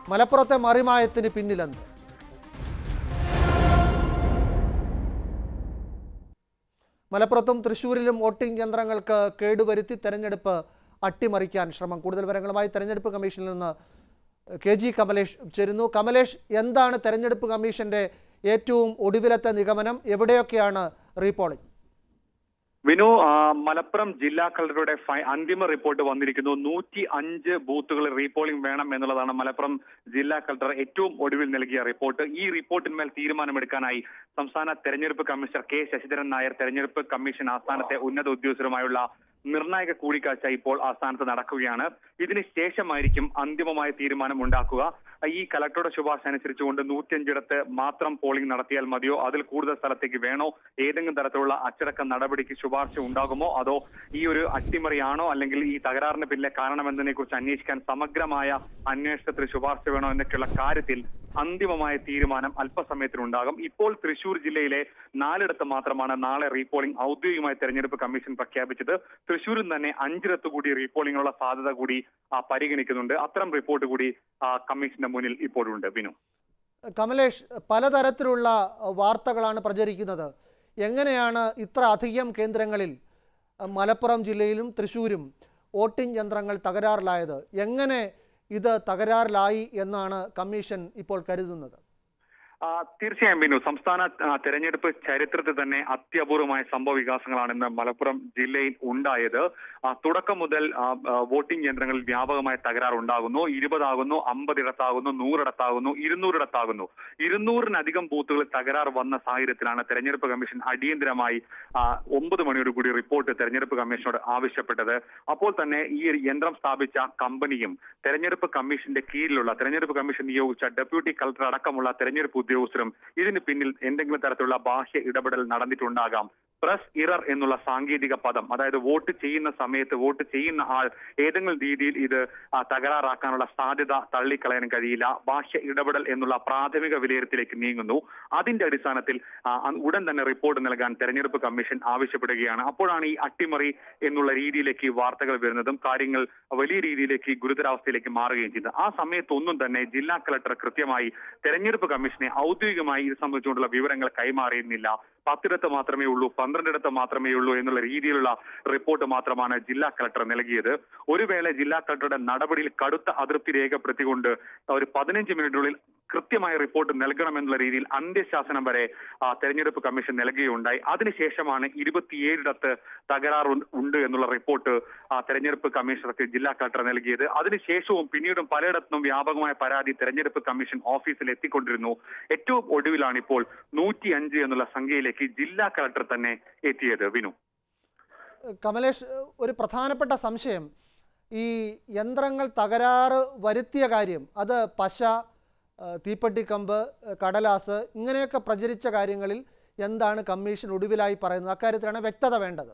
മലപ്പുറത്തെ മറിമായത്തിന് പിന്നിലെന്ന് മലപ്പുറത്തും തൃശൂരിലും വോട്ടിംഗ് യന്ത്രങ്ങൾക്ക് കേടുവരുത്തി തെരഞ്ഞെടുപ്പ് അട്ടിമറിക്കാൻ ശ്രമം കൂടുതൽ വിവരങ്ങളുമായി തെരഞ്ഞെടുപ്പ് കമ്മീഷനിൽ നിന്ന് കെ ജി കമലേഷ് ചേരുന്നു കമലേഷ് എന്താണ് തെരഞ്ഞെടുപ്പ് കമ്മീഷന്റെ ഏറ്റവും ഒടുവിലത്തെ നിഗമനം എവിടെയൊക്കെയാണ് റീപോളിംഗ് വിനു ആ, മലപ്പുറം ജില്ലാ കളക്ടറുടെ ഫൈ- അന്തിമ റിപ്പോർട്ട് വന്നിരിക്കുന്നു നൂറ്റി അഞ്ച് ബൂത്തുകളിൽ റീപോളിംഗ് വേണം എന്നുള്ളതാണ് മലപ്പുറം ജില്ലാ കളക്ടർ ഏറ്റവും ഒടുവിൽ നൽകിയ റിപ്പോർട്ട് ഈ റിപ്പോർട്ടിന്മേൽ തീരുമാനമെടുക്കാനായി സംസ്ഥാന തെരഞ്ഞെടുപ്പ് കമ്മീഷണർ കെ ശശിധരൻ നായർ തെരഞ്ഞെടുപ്പ് കമ്മീഷൻ ആസ്ഥാനത്തെ ഉന്നത ഉദ്യോഗസ്ഥരുമായുള്ള നിർണായക കൂടിക്കാഴ്ച ഇപ്പോൾ ആസ്ഥാനത്ത് നടക്കുകയാണ് ഇതിന് ശേഷമായിരിക്കും അന്തിമമായ തീരുമാനം ഉണ്ടാക്കുക ഈ കലക്ടറുടെ ശുപാർശ അനുസരിച്ചുകൊണ്ട് നൂറ്റിയഞ്ചിടത്ത് മാത്രം പോളിംഗ് നടത്തിയാൽ മതിയോ അതിൽ കൂടുതൽ സ്ഥലത്തേക്ക് വേണോ ഏതെങ്കിലും തരത്തിലുള്ള അച്ചടക്ക നടപടിക്ക് ശുപാർശ ഉണ്ടാകുമോ അതോ ഈ ഒരു അട്ടിമറിയാണോ അല്ലെങ്കിൽ ഈ തകരാറിന് പിന്നിലെ കാരണമെന്നതിനെ കുറിച്ച് അന്വേഷിക്കാൻ സമഗ്രമായ അന്വേഷണത്തിന് ശുപാർശ വേണോ എന്നൊക്കെയുള്ള കാര്യത്തിൽ അന്തിമമായ തീരുമാനം അല്പസമയത്തിനുണ്ടാകും ഇപ്പോൾ തൃശൂർ ജില്ലയിലെ നാലിടത്ത് മാത്രമാണ് നാളെ റീപോളിംഗ് ഔദ്യോഗികമായി തെരഞ്ഞെടുപ്പ് കമ്മീഷൻ പ്രഖ്യാപിച്ചത് തൃശൂരിൽ തന്നെ അഞ്ചിടത്ത് കൂടി റീപോളിംഗിനുള്ള സാധ്യത കൂടി ആ, പരിഗണിക്കുന്നുണ്ട് അത്തരം റിപ്പോർട്ട് കൂടി ആ, കമ്മീഷന്റെ മുന്നിൽ ഇപ്പോഴുണ്ട് ബിനു കമലേഷ് പലതരത്തിലുള്ള വാർത്തകളാണ് പ്രചരിക്കുന്നത് എങ്ങനെയാണ് ഇത്ര അധികം കേന്ദ്രങ്ങളിൽ അഹ്, മലപ്പുറം ജില്ലയിലും തൃശ്ശൂരും വോട്ടിംഗ് യന്ത്രങ്ങൾ തകരാറിലായത് എങ്ങനെ ഇത് തകരാറിലായി എന്നാണ് കമ്മീഷൻ ഇപ്പോൾ കരുതുന്നത് ആ, തീർച്ചയായും ബിനു സംസ്ഥാന ആ, തെരഞ്ഞെടുപ്പ് ചരിത്രത്തിൽ തന്നെ അത്യപൂർവമായ സംഭവ വികാസങ്ങളാണ് ഇന്ന് മലപ്പുറം ജില്ലയിൽ ഉണ്ടായത് ആ, തുടക്കം മുതൽ ആ, ആ, വോട്ടിംഗ് യന്ത്രങ്ങളിൽ വ്യാപകമായ തകരാർ ഉണ്ടാകുന്നു ഇരുപതാകുന്നു അമ്പതിടത്താകുന്നു നൂറിടത്താകുന്നു ഇരുന്നൂറിടത്താകുന്നു ഇരുന്നൂറിനധികം ബൂത്തുകളിൽ തകരാർ വന്ന സാഹചര്യത്തിലാണ് തെരഞ്ഞെടുപ്പ് കമ്മീഷൻ അടിയന്തരമായി ആ, ഒമ്പത് മണിയോട് കൂടി റിപ്പോർട്ട് തെരഞ്ഞെടുപ്പ് കമ്മീഷനോട് ആവശ്യപ്പെട്ടത് അപ്പോൾ തന്നെ ഈ ഒരു യന്ത്രം സ്ഥാപിച്ച കമ്പനിയും തെരഞ്ഞെടുപ്പ് കമ്മീഷന്റെ കീഴിലുള്ള തെരഞ്ഞെടുപ്പ് കമ്മീഷൻ നിയോഗിച്ച ഡെപ്യൂട്ടി കളക്ടർ അടക്കമുള്ള തെരഞ്ഞെടുപ്പ് ഉദ്യോഗസ്ഥരും ഇതിന് പിന്നിൽ എന്തെങ്കിലും തരത്തിലുള്ള ബാഹ്യ ഇടപെടൽ നടന്നിട്ടുണ്ടാകാം പ്രസ് ഇറർ എന്നുള്ള സാങ്കേതിക പദം അതായത് വോട്ട് ചെയ്യുന്ന സമയത്ത് വോട്ട് ചെയ്യുന്ന ആൾ ഏതെങ്കിലും രീതിയിൽ ഇത് ആ, തകരാറാക്കാനുള്ള സാധ്യത തള്ളിക്കളയാൻ കഴിയില്ല ബാഹ്യ ഇടപെടൽ എന്നുള്ള പ്രാഥമിക വിലയിരുത്തലേക്ക് നീങ്ങുന്നു അതിന്റെ അടിസ്ഥാനത്തിൽ ആ, അ- ഉടൻ തന്നെ റിപ്പോർട്ട് നൽകാൻ തെരഞ്ഞെടുപ്പ് കമ്മീഷൻ ആവശ്യപ്പെടുകയാണ് അപ്പോഴാണ് ഈ അട്ടിമറി എന്നുള്ള രീതിയിലേക്ക് വാർത്തകൾ വരുന്നതും കാര്യങ്ങൾ വലിയ രീതിയിലേക്ക് ഗുരുതരാവസ്ഥയിലേക്ക് മാറുകയും ചെയ്തത് ആ സമയത്തൊന്നും തന്നെ ജില്ലാ കളക്ടർ കൃത്യമായി തെരഞ്ഞെടുപ്പ് കമ്മീഷനെ ഔദ്യോഗികമായി ഇത് സംബന്ധിച്ചുകൊണ്ടുള്ള വിവരങ്ങൾ കൈമാറിയിരുന്നില്ല പത്തിടത്ത് മാത്രമേ ഉള്ളൂ പന്ത്രണ്ടിടത്ത് മാത്രമേ ഉള്ളൂ എന്നുള്ള രീതിയിലുള്ള റിപ്പോർട്ട് മാത്രമാണ് ജില്ലാ കളക്ടർ നൽകിയത് ഒരു വേള ജില്ലാ കളക്ടറുടെ നടപടിയിൽ കടുത്ത അതൃപ്തി രേഖപ്പെടുത്തിക്കൊണ്ട് ഒരു പതിനഞ്ച് മിനിറ്റിനുള്ളിൽ കൃത്യമായ റിപ്പോർട്ട് നൽകണമെന്നുള്ള രീതിയിൽ അന്ത്യശാസനം വരെ ആ, തെരഞ്ഞെടുപ്പ് കമ്മീഷൻ നൽകുകയുണ്ടായി അതിനുശേഷമാണ് ഇരുപത്തിയേഴിടത്ത് തകരാർ ഉ- ഉണ്ട് എന്നുള്ള റിപ്പോർട്ട് ആ, തെരഞ്ഞെടുപ്പ് കമ്മീഷണർക്ക് ജില്ലാ കളക്ടർ നൽകിയത് അതിനുശേഷവും പിന്നീടും പലയിടത്തും വ്യാപകമായ പരാതി തെരഞ്ഞെടുപ്പ് കമ്മീഷൻ ഓഫീസിൽ എത്തിക്കൊണ്ടിരുന്നു ഏറ്റവും ഒടുവിലാണ് ഇപ്പോൾ നൂറ്റി അഞ്ച് എന്നുള്ള സംഖ്യയിലേക്ക് ജില്ലാ കളക്ടർ തന്നെ എത്തിയത് വിനു കമലേഷ് ഒരു പ്രധാനപ്പെട്ട സംശയം ഈ യന്ത്രങ്ങൾ തകരാറ് വരുത്തിയ കാര്യം അത് പശ ആ, തീപ്പെട്ടിക്കമ്പ് ആ, കടലാസ് ഇങ്ങനെയൊക്കെ പ്രചരിച്ച കാര്യങ്ങളിൽ എന്താണ് കമ്മീഷൻ ഒടുവിലായി പറയുന്നത് അക്കാര്യത്തിലാണ് വ്യക്തത വേണ്ടത്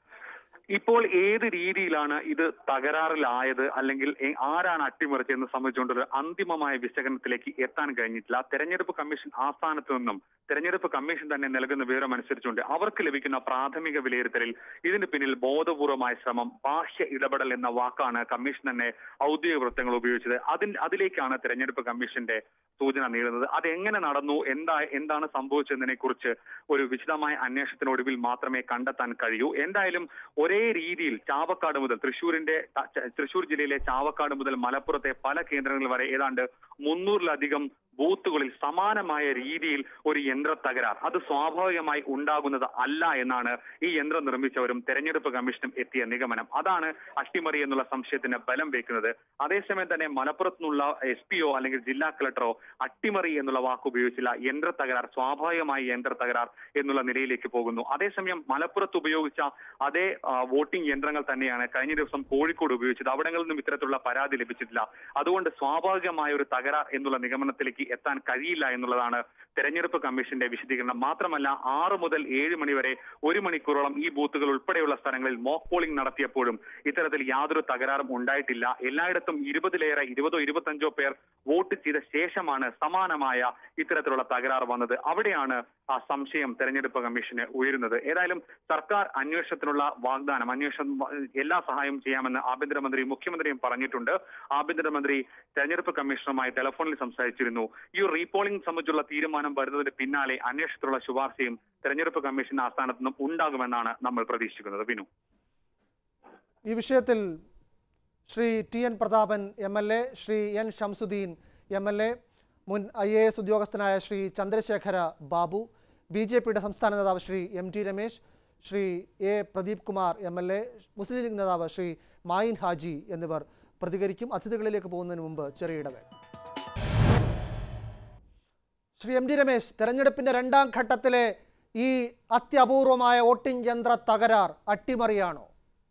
ഇപ്പോൾ ഏത് രീതിയിലാണ് ഇത് തകരാറിലായത് അല്ലെങ്കിൽ എ- ആരാണ് അട്ടിമറിച്ചതെന്ന് സംബന്ധിച്ചുകൊണ്ടൊരു അന്തിമമായ വിശകലനത്തിലേക്ക് എത്താൻ കഴിഞ്ഞിട്ടില്ല തെരഞ്ഞെടുപ്പ് കമ്മീഷൻ ആസ്ഥാനത്ത് നിന്നും തെരഞ്ഞെടുപ്പ് കമ്മീഷൻ തന്നെ നൽകുന്ന വിവരം അനുസരിച്ചുകൊണ്ട് അവർക്ക് ലഭിക്കുന്ന പ്രാഥമിക വിലയിരുത്തലിൽ ഇതിന് പിന്നിൽ ബോധപൂർവമായ ശ്രമം ബാഹ്യ ഇടപെടൽ എന്ന വാക്കാണ് കമ്മീഷൻ തന്നെ ഔദ്യോഗിക വൃത്തങ്ങൾ ഉപയോഗിച്ചത് അതിൽ അതിലേക്കാണ് തെരഞ്ഞെടുപ്പ് കമ്മീഷന്റെ സൂചന നീളുന്നത് അതെങ്ങനെ നടന്നു എന്താ എന്താണ് സംഭവിച്ചതിനെ കുറിച്ച് ഒരു വിശദമായ അന്വേഷണത്തിനൊടുവിൽ മാത്രമേ കണ്ടെത്താൻ കഴിയൂ എന്തായാലും ഒരേ രീതിയിൽ ചാവക്കാട് മുതൽ തൃശ്ശൂരിന്റെ ത- ച- തൃശ്ശൂർ ജില്ലയിലെ ചാവക്കാട് മുതൽ മലപ്പുറത്തെ പല കേന്ദ്രങ്ങൾ വരെ ഏതാണ്ട് മുന്നൂറിലധികം ബൂത്തുകളിൽ സമാനമായ രീതിയിൽ ഒരു യന്ത്ര തകരാർ അത് സ്വാഭാവികമായി ഉണ്ടാകുന്നത് അല്ല എന്നാണ് ഈ യന്ത്രം നിർമ്മിച്ചവരും തെരഞ്ഞെടുപ്പ് കമ്മീഷനും എത്തിയ നിഗമനം അതാണ് അട്ടിമറി എന്നുള്ള സംശയത്തിന് ബലം വെക്കുന്നത് അതേസമയം തന്നെ മലപ്പുറത്തു നിന്നുള്ള എസ് പിയോ അല്ലെങ്കിൽ ജില്ലാ കളക്ടറോ അട്ടിമറി എന്നുള്ള വാക്ക് ഉപയോഗിച്ചില്ല യന്ത്ര തകരാർ സ്വാഭാവികമായി യന്ത്ര തകരാർ എന്നുള്ള നിലയിലേക്ക് പോകുന്നു അതേസമയം മലപ്പുറത്ത് ഉപയോഗിച്ച അതേ ആ, വോട്ടിംഗ് യന്ത്രങ്ങൾ തന്നെയാണ് കഴിഞ്ഞ ദിവസം കോഴിക്കോട് ഉപയോഗിച്ചത് അവിടങ്ങളിൽ നിന്നും ഇത്തരത്തിലുള്ള പരാതി ലഭിച്ചിട്ടില്ല അതുകൊണ്ട് സ്വാഭാവികമായ ഒരു തകരാർ എന്നുള്ള നിഗമനത്തിലേക്ക് എത്താൻ കഴിയില്ല എന്നുള്ളതാണ് തെരഞ്ഞെടുപ്പ് കമ്മീഷന്റെ വിശദീകരണം മാത്രമല്ല ആറ് മുതൽ ഏഴ് മണി വരെ ഒരു മണിക്കൂറോളം ഈ ബൂത്തുകൾ ഉൾപ്പെടെയുള്ള സ്ഥലങ്ങളിൽ മോക്ക് പോളിംഗ് നടത്തിയപ്പോഴും ഇത്തരത്തിൽ യാതൊരു തകരാറും ഉണ്ടായിട്ടില്ല എല്ലായിടത്തും ഇരുപതിലേറെ ഇരുപതോ ഇരുപത്തഞ്ചോ പേർ വോട്ട് ചെയ്ത ശേഷമാണ് സമാനമായ ഇത്തരത്തിലുള്ള തകരാർ വന്നത് അവിടെയാണ് ആ സംശയം തെരഞ്ഞെടുപ്പ് കമ്മീഷന് ഉയരുന്നത് ഏതായാലും സർക്കാർ അന്വേഷണത്തിനുള്ള വാഗ്ദാനം അന്വേഷണം വ- എല്ലാ സഹായവും ചെയ്യാമെന്ന് ആഭ്യന്തരമന്ത്രി മുഖ്യമന്ത്രിയും പറഞ്ഞിട്ടുണ്ട് ആഭ്യന്തരമന്ത്രി തെരഞ്ഞെടുപ്പ് കമ്മീഷണറുമായി ടെലിഫോണിൽ സംസാരിച്ചിരുന്നു ഈ റീപോളിംഗ് സംബന്ധിച്ചുള്ള തീരുമാനം വരുന്നതിന് പിന്നാലെ അന്വേഷണത്തിലുള്ള ശുപാർശയും തെരഞ്ഞെടുപ്പ് കമ്മീഷൻ ആസ്ഥാനത്ത് നിന്നും ഉണ്ടാകുമെന്നാണ് നമ്മൾ പ്രതീക്ഷിക്കുന്നത് വിനു ഈ വിഷയത്തിൽ Shri T N Prathapan M L A Shri N Shamsuddin M L A മുൻ ഐ എ എസ് ഉദ്യോഗസ്ഥനായ ശ്രീ ചന്ദ്രശേഖര ബാബു ബി ജെ പിയുടെ സംസ്ഥാന നേതാവ് Shri M T Ramesh Shri A Pradeep Kumar M L A Muslim League നേതാവ് ശ്രീ മായിൻ ഹാജി എന്നിവർ പ്രതികരിക്കും അതിഥികളിലേക്ക് പോകുന്നതിന് മുമ്പ് ചെറിയ ഇടവേള ശ്രീ എം ഡി രമേശ് തെരഞ്ഞെടുപ്പിന്റെ രണ്ടാം ഘട്ടത്തിലെ ഈ അത്യപൂർവമായ വോട്ടിംഗ് യന്ത്ര തകരാർ അട്ടിമറിയാണോ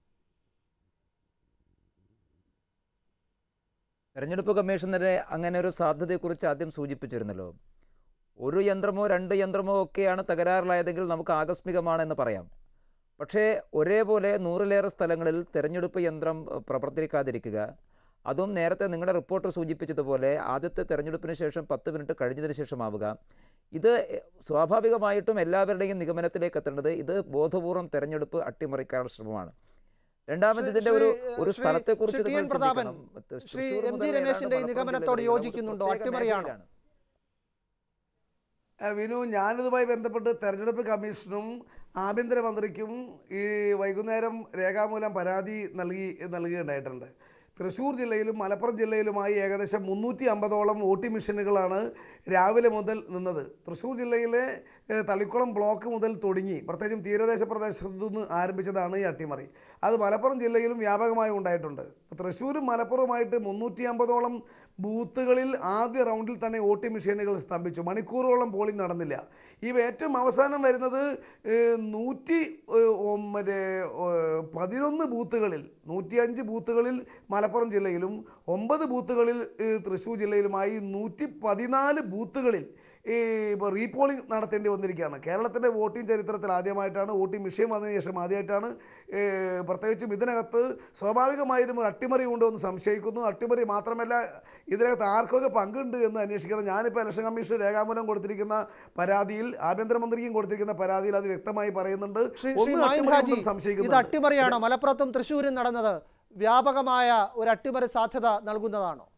തെരഞ്ഞെടുപ്പ് കമ്മീഷണറെ അങ്ങനെ ഒരു സാധ്യതയെക്കുറിച്ച് ആദ്യം സൂചിപ്പിച്ചിരുന്നല്ലോ ഒരു യന്ത്രമോ രണ്ട് യന്ത്രമോ ഒക്കെയാണ് തകരാറിലായതെങ്കിൽ നമുക്ക് ആകസ്മികമാണെന്ന് പറയാം പക്ഷേ ഒരേപോലെ നൂറിലേറെ സ്ഥലങ്ങളിൽ തെരഞ്ഞെടുപ്പ് യന്ത്രം ഏഹ്, പ്രവർത്തിക്കാതിരിക്കുക അതും നേരത്തെ നിങ്ങളുടെ റിപ്പോർട്ടർ സൂചിപ്പിച്ചതുപോലെ ആദ്യത്തെ തെരഞ്ഞെടുപ്പിന് ശേഷം പത്ത് മിനിറ്റ് കഴിഞ്ഞതിന് ശേഷമാവുക ഇത് എ- സ്വാഭാവികമായിട്ടും എല്ലാവരുടെയും നിഗമനത്തിലേക്ക് എത്തേണ്ടത് ഇത് ബോധപൂർവം തെരഞ്ഞെടുപ്പ് അട്ടിമറിക്കാനുള്ള ശ്രമമാണ് രണ്ടാമത് ശ്രീ- ഇതിന്റെ ഒരു ശ്രീ- ഒരു ശ്രീ- സ്ഥലത്തെക്കുറിച്ച് ശ്രീ ടി. നിങ്ങൾ എൻ. പ്രതാപൻ, ചിന്തിക്കണം. ത- ശ്രീ തൃശ്ശൂർ എം. മുതൽ ജി രമേശിന്റെ ഈ ഏതാണ്ട് നിഗമനത്തോട് മലപ്പുറം യോജിക്കുന്നുണ്ടോ? ജില്ലകളിൽ ഒരു പ്രത്യേക അട്ടിമറിയാണോ? മേഖലയിലാണ്. ആ, വിനു ഞാനിതുമായി ബന്ധപ്പെട്ട് തെരഞ്ഞെടുപ്പ് കമ്മീഷനും ആഭ്യന്തരമന്ത്രിക്കും ഈ വൈകുന്നേരം രേഖാമൂലം പരാതി നൽകി നൽകുകയുണ്ടായിട്ടുണ്ട് തൃശ്ശൂർ ജില്ലയിലും മലപ്പുറം ജില്ലയിലുമായി ഏകദേശം മുന്നൂറ്റി അമ്പതോളം വോട്ടിംഗ് മെഷീനുകളാണ് രാവിലെ മുതൽ നിന്നത് തൃശ്ശൂർ ജില്ലയിലെ ഏഹ്, തളിക്കുളം ബ്ലോക്ക് മുതൽ തുടങ്ങി പ്രത്യേകിച്ചും തീരദേശ പ്രദേശത്തു നിന്ന് ആരംഭിച്ചതാണ് ഈ അട്ടിമറി അത് മലപ്പുറം ജില്ലയിലും വ്യാപകമായി ഉണ്ടായിട്ടുണ്ട് തൃശ്ശൂരും മലപ്പുറമായിട്ട് മുന്നൂറ്റി അമ്പതോളം ബൂത്തുകളിൽ ആദ്യ റൗണ്ടിൽ തന്നെ വോട്ടിംഗ് മെഷീനുകൾ സ്തംഭിച്ചു മണിക്കൂറുകളോളം പോളിംഗ് നടന്നില്ല ഇവ ഏറ്റവും അവസാനം വരുന്നത് ഏഹ്, നൂറ്റി ഏഹ്, ഒ- മറ്റേ ഏഹ്, പതിനൊന്ന് ബൂത്തുകളിൽ നൂറ്റിയഞ്ച് ബൂത്തുകളിൽ മലപ്പുറം ജില്ലയിലും ഒമ്പത് ബൂത്തുകളിൽ ഏഹ്, തൃശ്ശൂർ ജില്ലയിലുമായി നൂറ്റി പതിനാല് ബൂത്തുകളിൽ ഈ ഇപ്പോൾ റീപോളിംഗ് നടത്തേണ്ടി വന്നിരിക്കുകയാണ് കേരളത്തിൻ്റെ വോട്ടിംഗ് ചരിത്രത്തിൽ ആദ്യമായിട്ടാണ് വോട്ടിംഗ് വിഷയം വന്നതിന് ശേഷം ആദ്യമായിട്ടാണ് ഏഹ്, പ്രത്യേകിച്ചും ഇതിനകത്ത് സ്വാഭാവികമായും ഒരു അട്ടിമറി ഉണ്ടോ എന്ന് സംശയിക്കുന്നു അട്ടിമറി മാത്രമല്ല ഇതിനകത്ത് ആർക്കൊക്കെ പങ്കുണ്ട് എന്ന് അന്വേഷിക്കണം ഞാനിപ്പോൾ ഇലക്ഷൻ കമ്മീഷൻ രേഖാമൂലം കൊടുത്തിരിക്കുന്ന പരാതിയിൽ ആഭ്യന്തരമന്ത്രിക്കും കൊടുത്തിരിക്കുന്ന പരാതിയിൽ അത് വ്യക്തമായി പറയുന്നുണ്ട് ശ്രീ ശ്രീ ഒന്ന് മായിൻ അട്ടിമറി ഹാജി ഉണ്ടെന്ന് ഇത് സംശയിക്കുന്നുണ്ട് അട്ടിമറിയാണോ മലപ്പുറത്തും തൃശ്ശൂരും നടന്നത് വ്യാപകമായ ഒരു അട്ടിമറി സാധ്യത നൽകുന്നതാണോ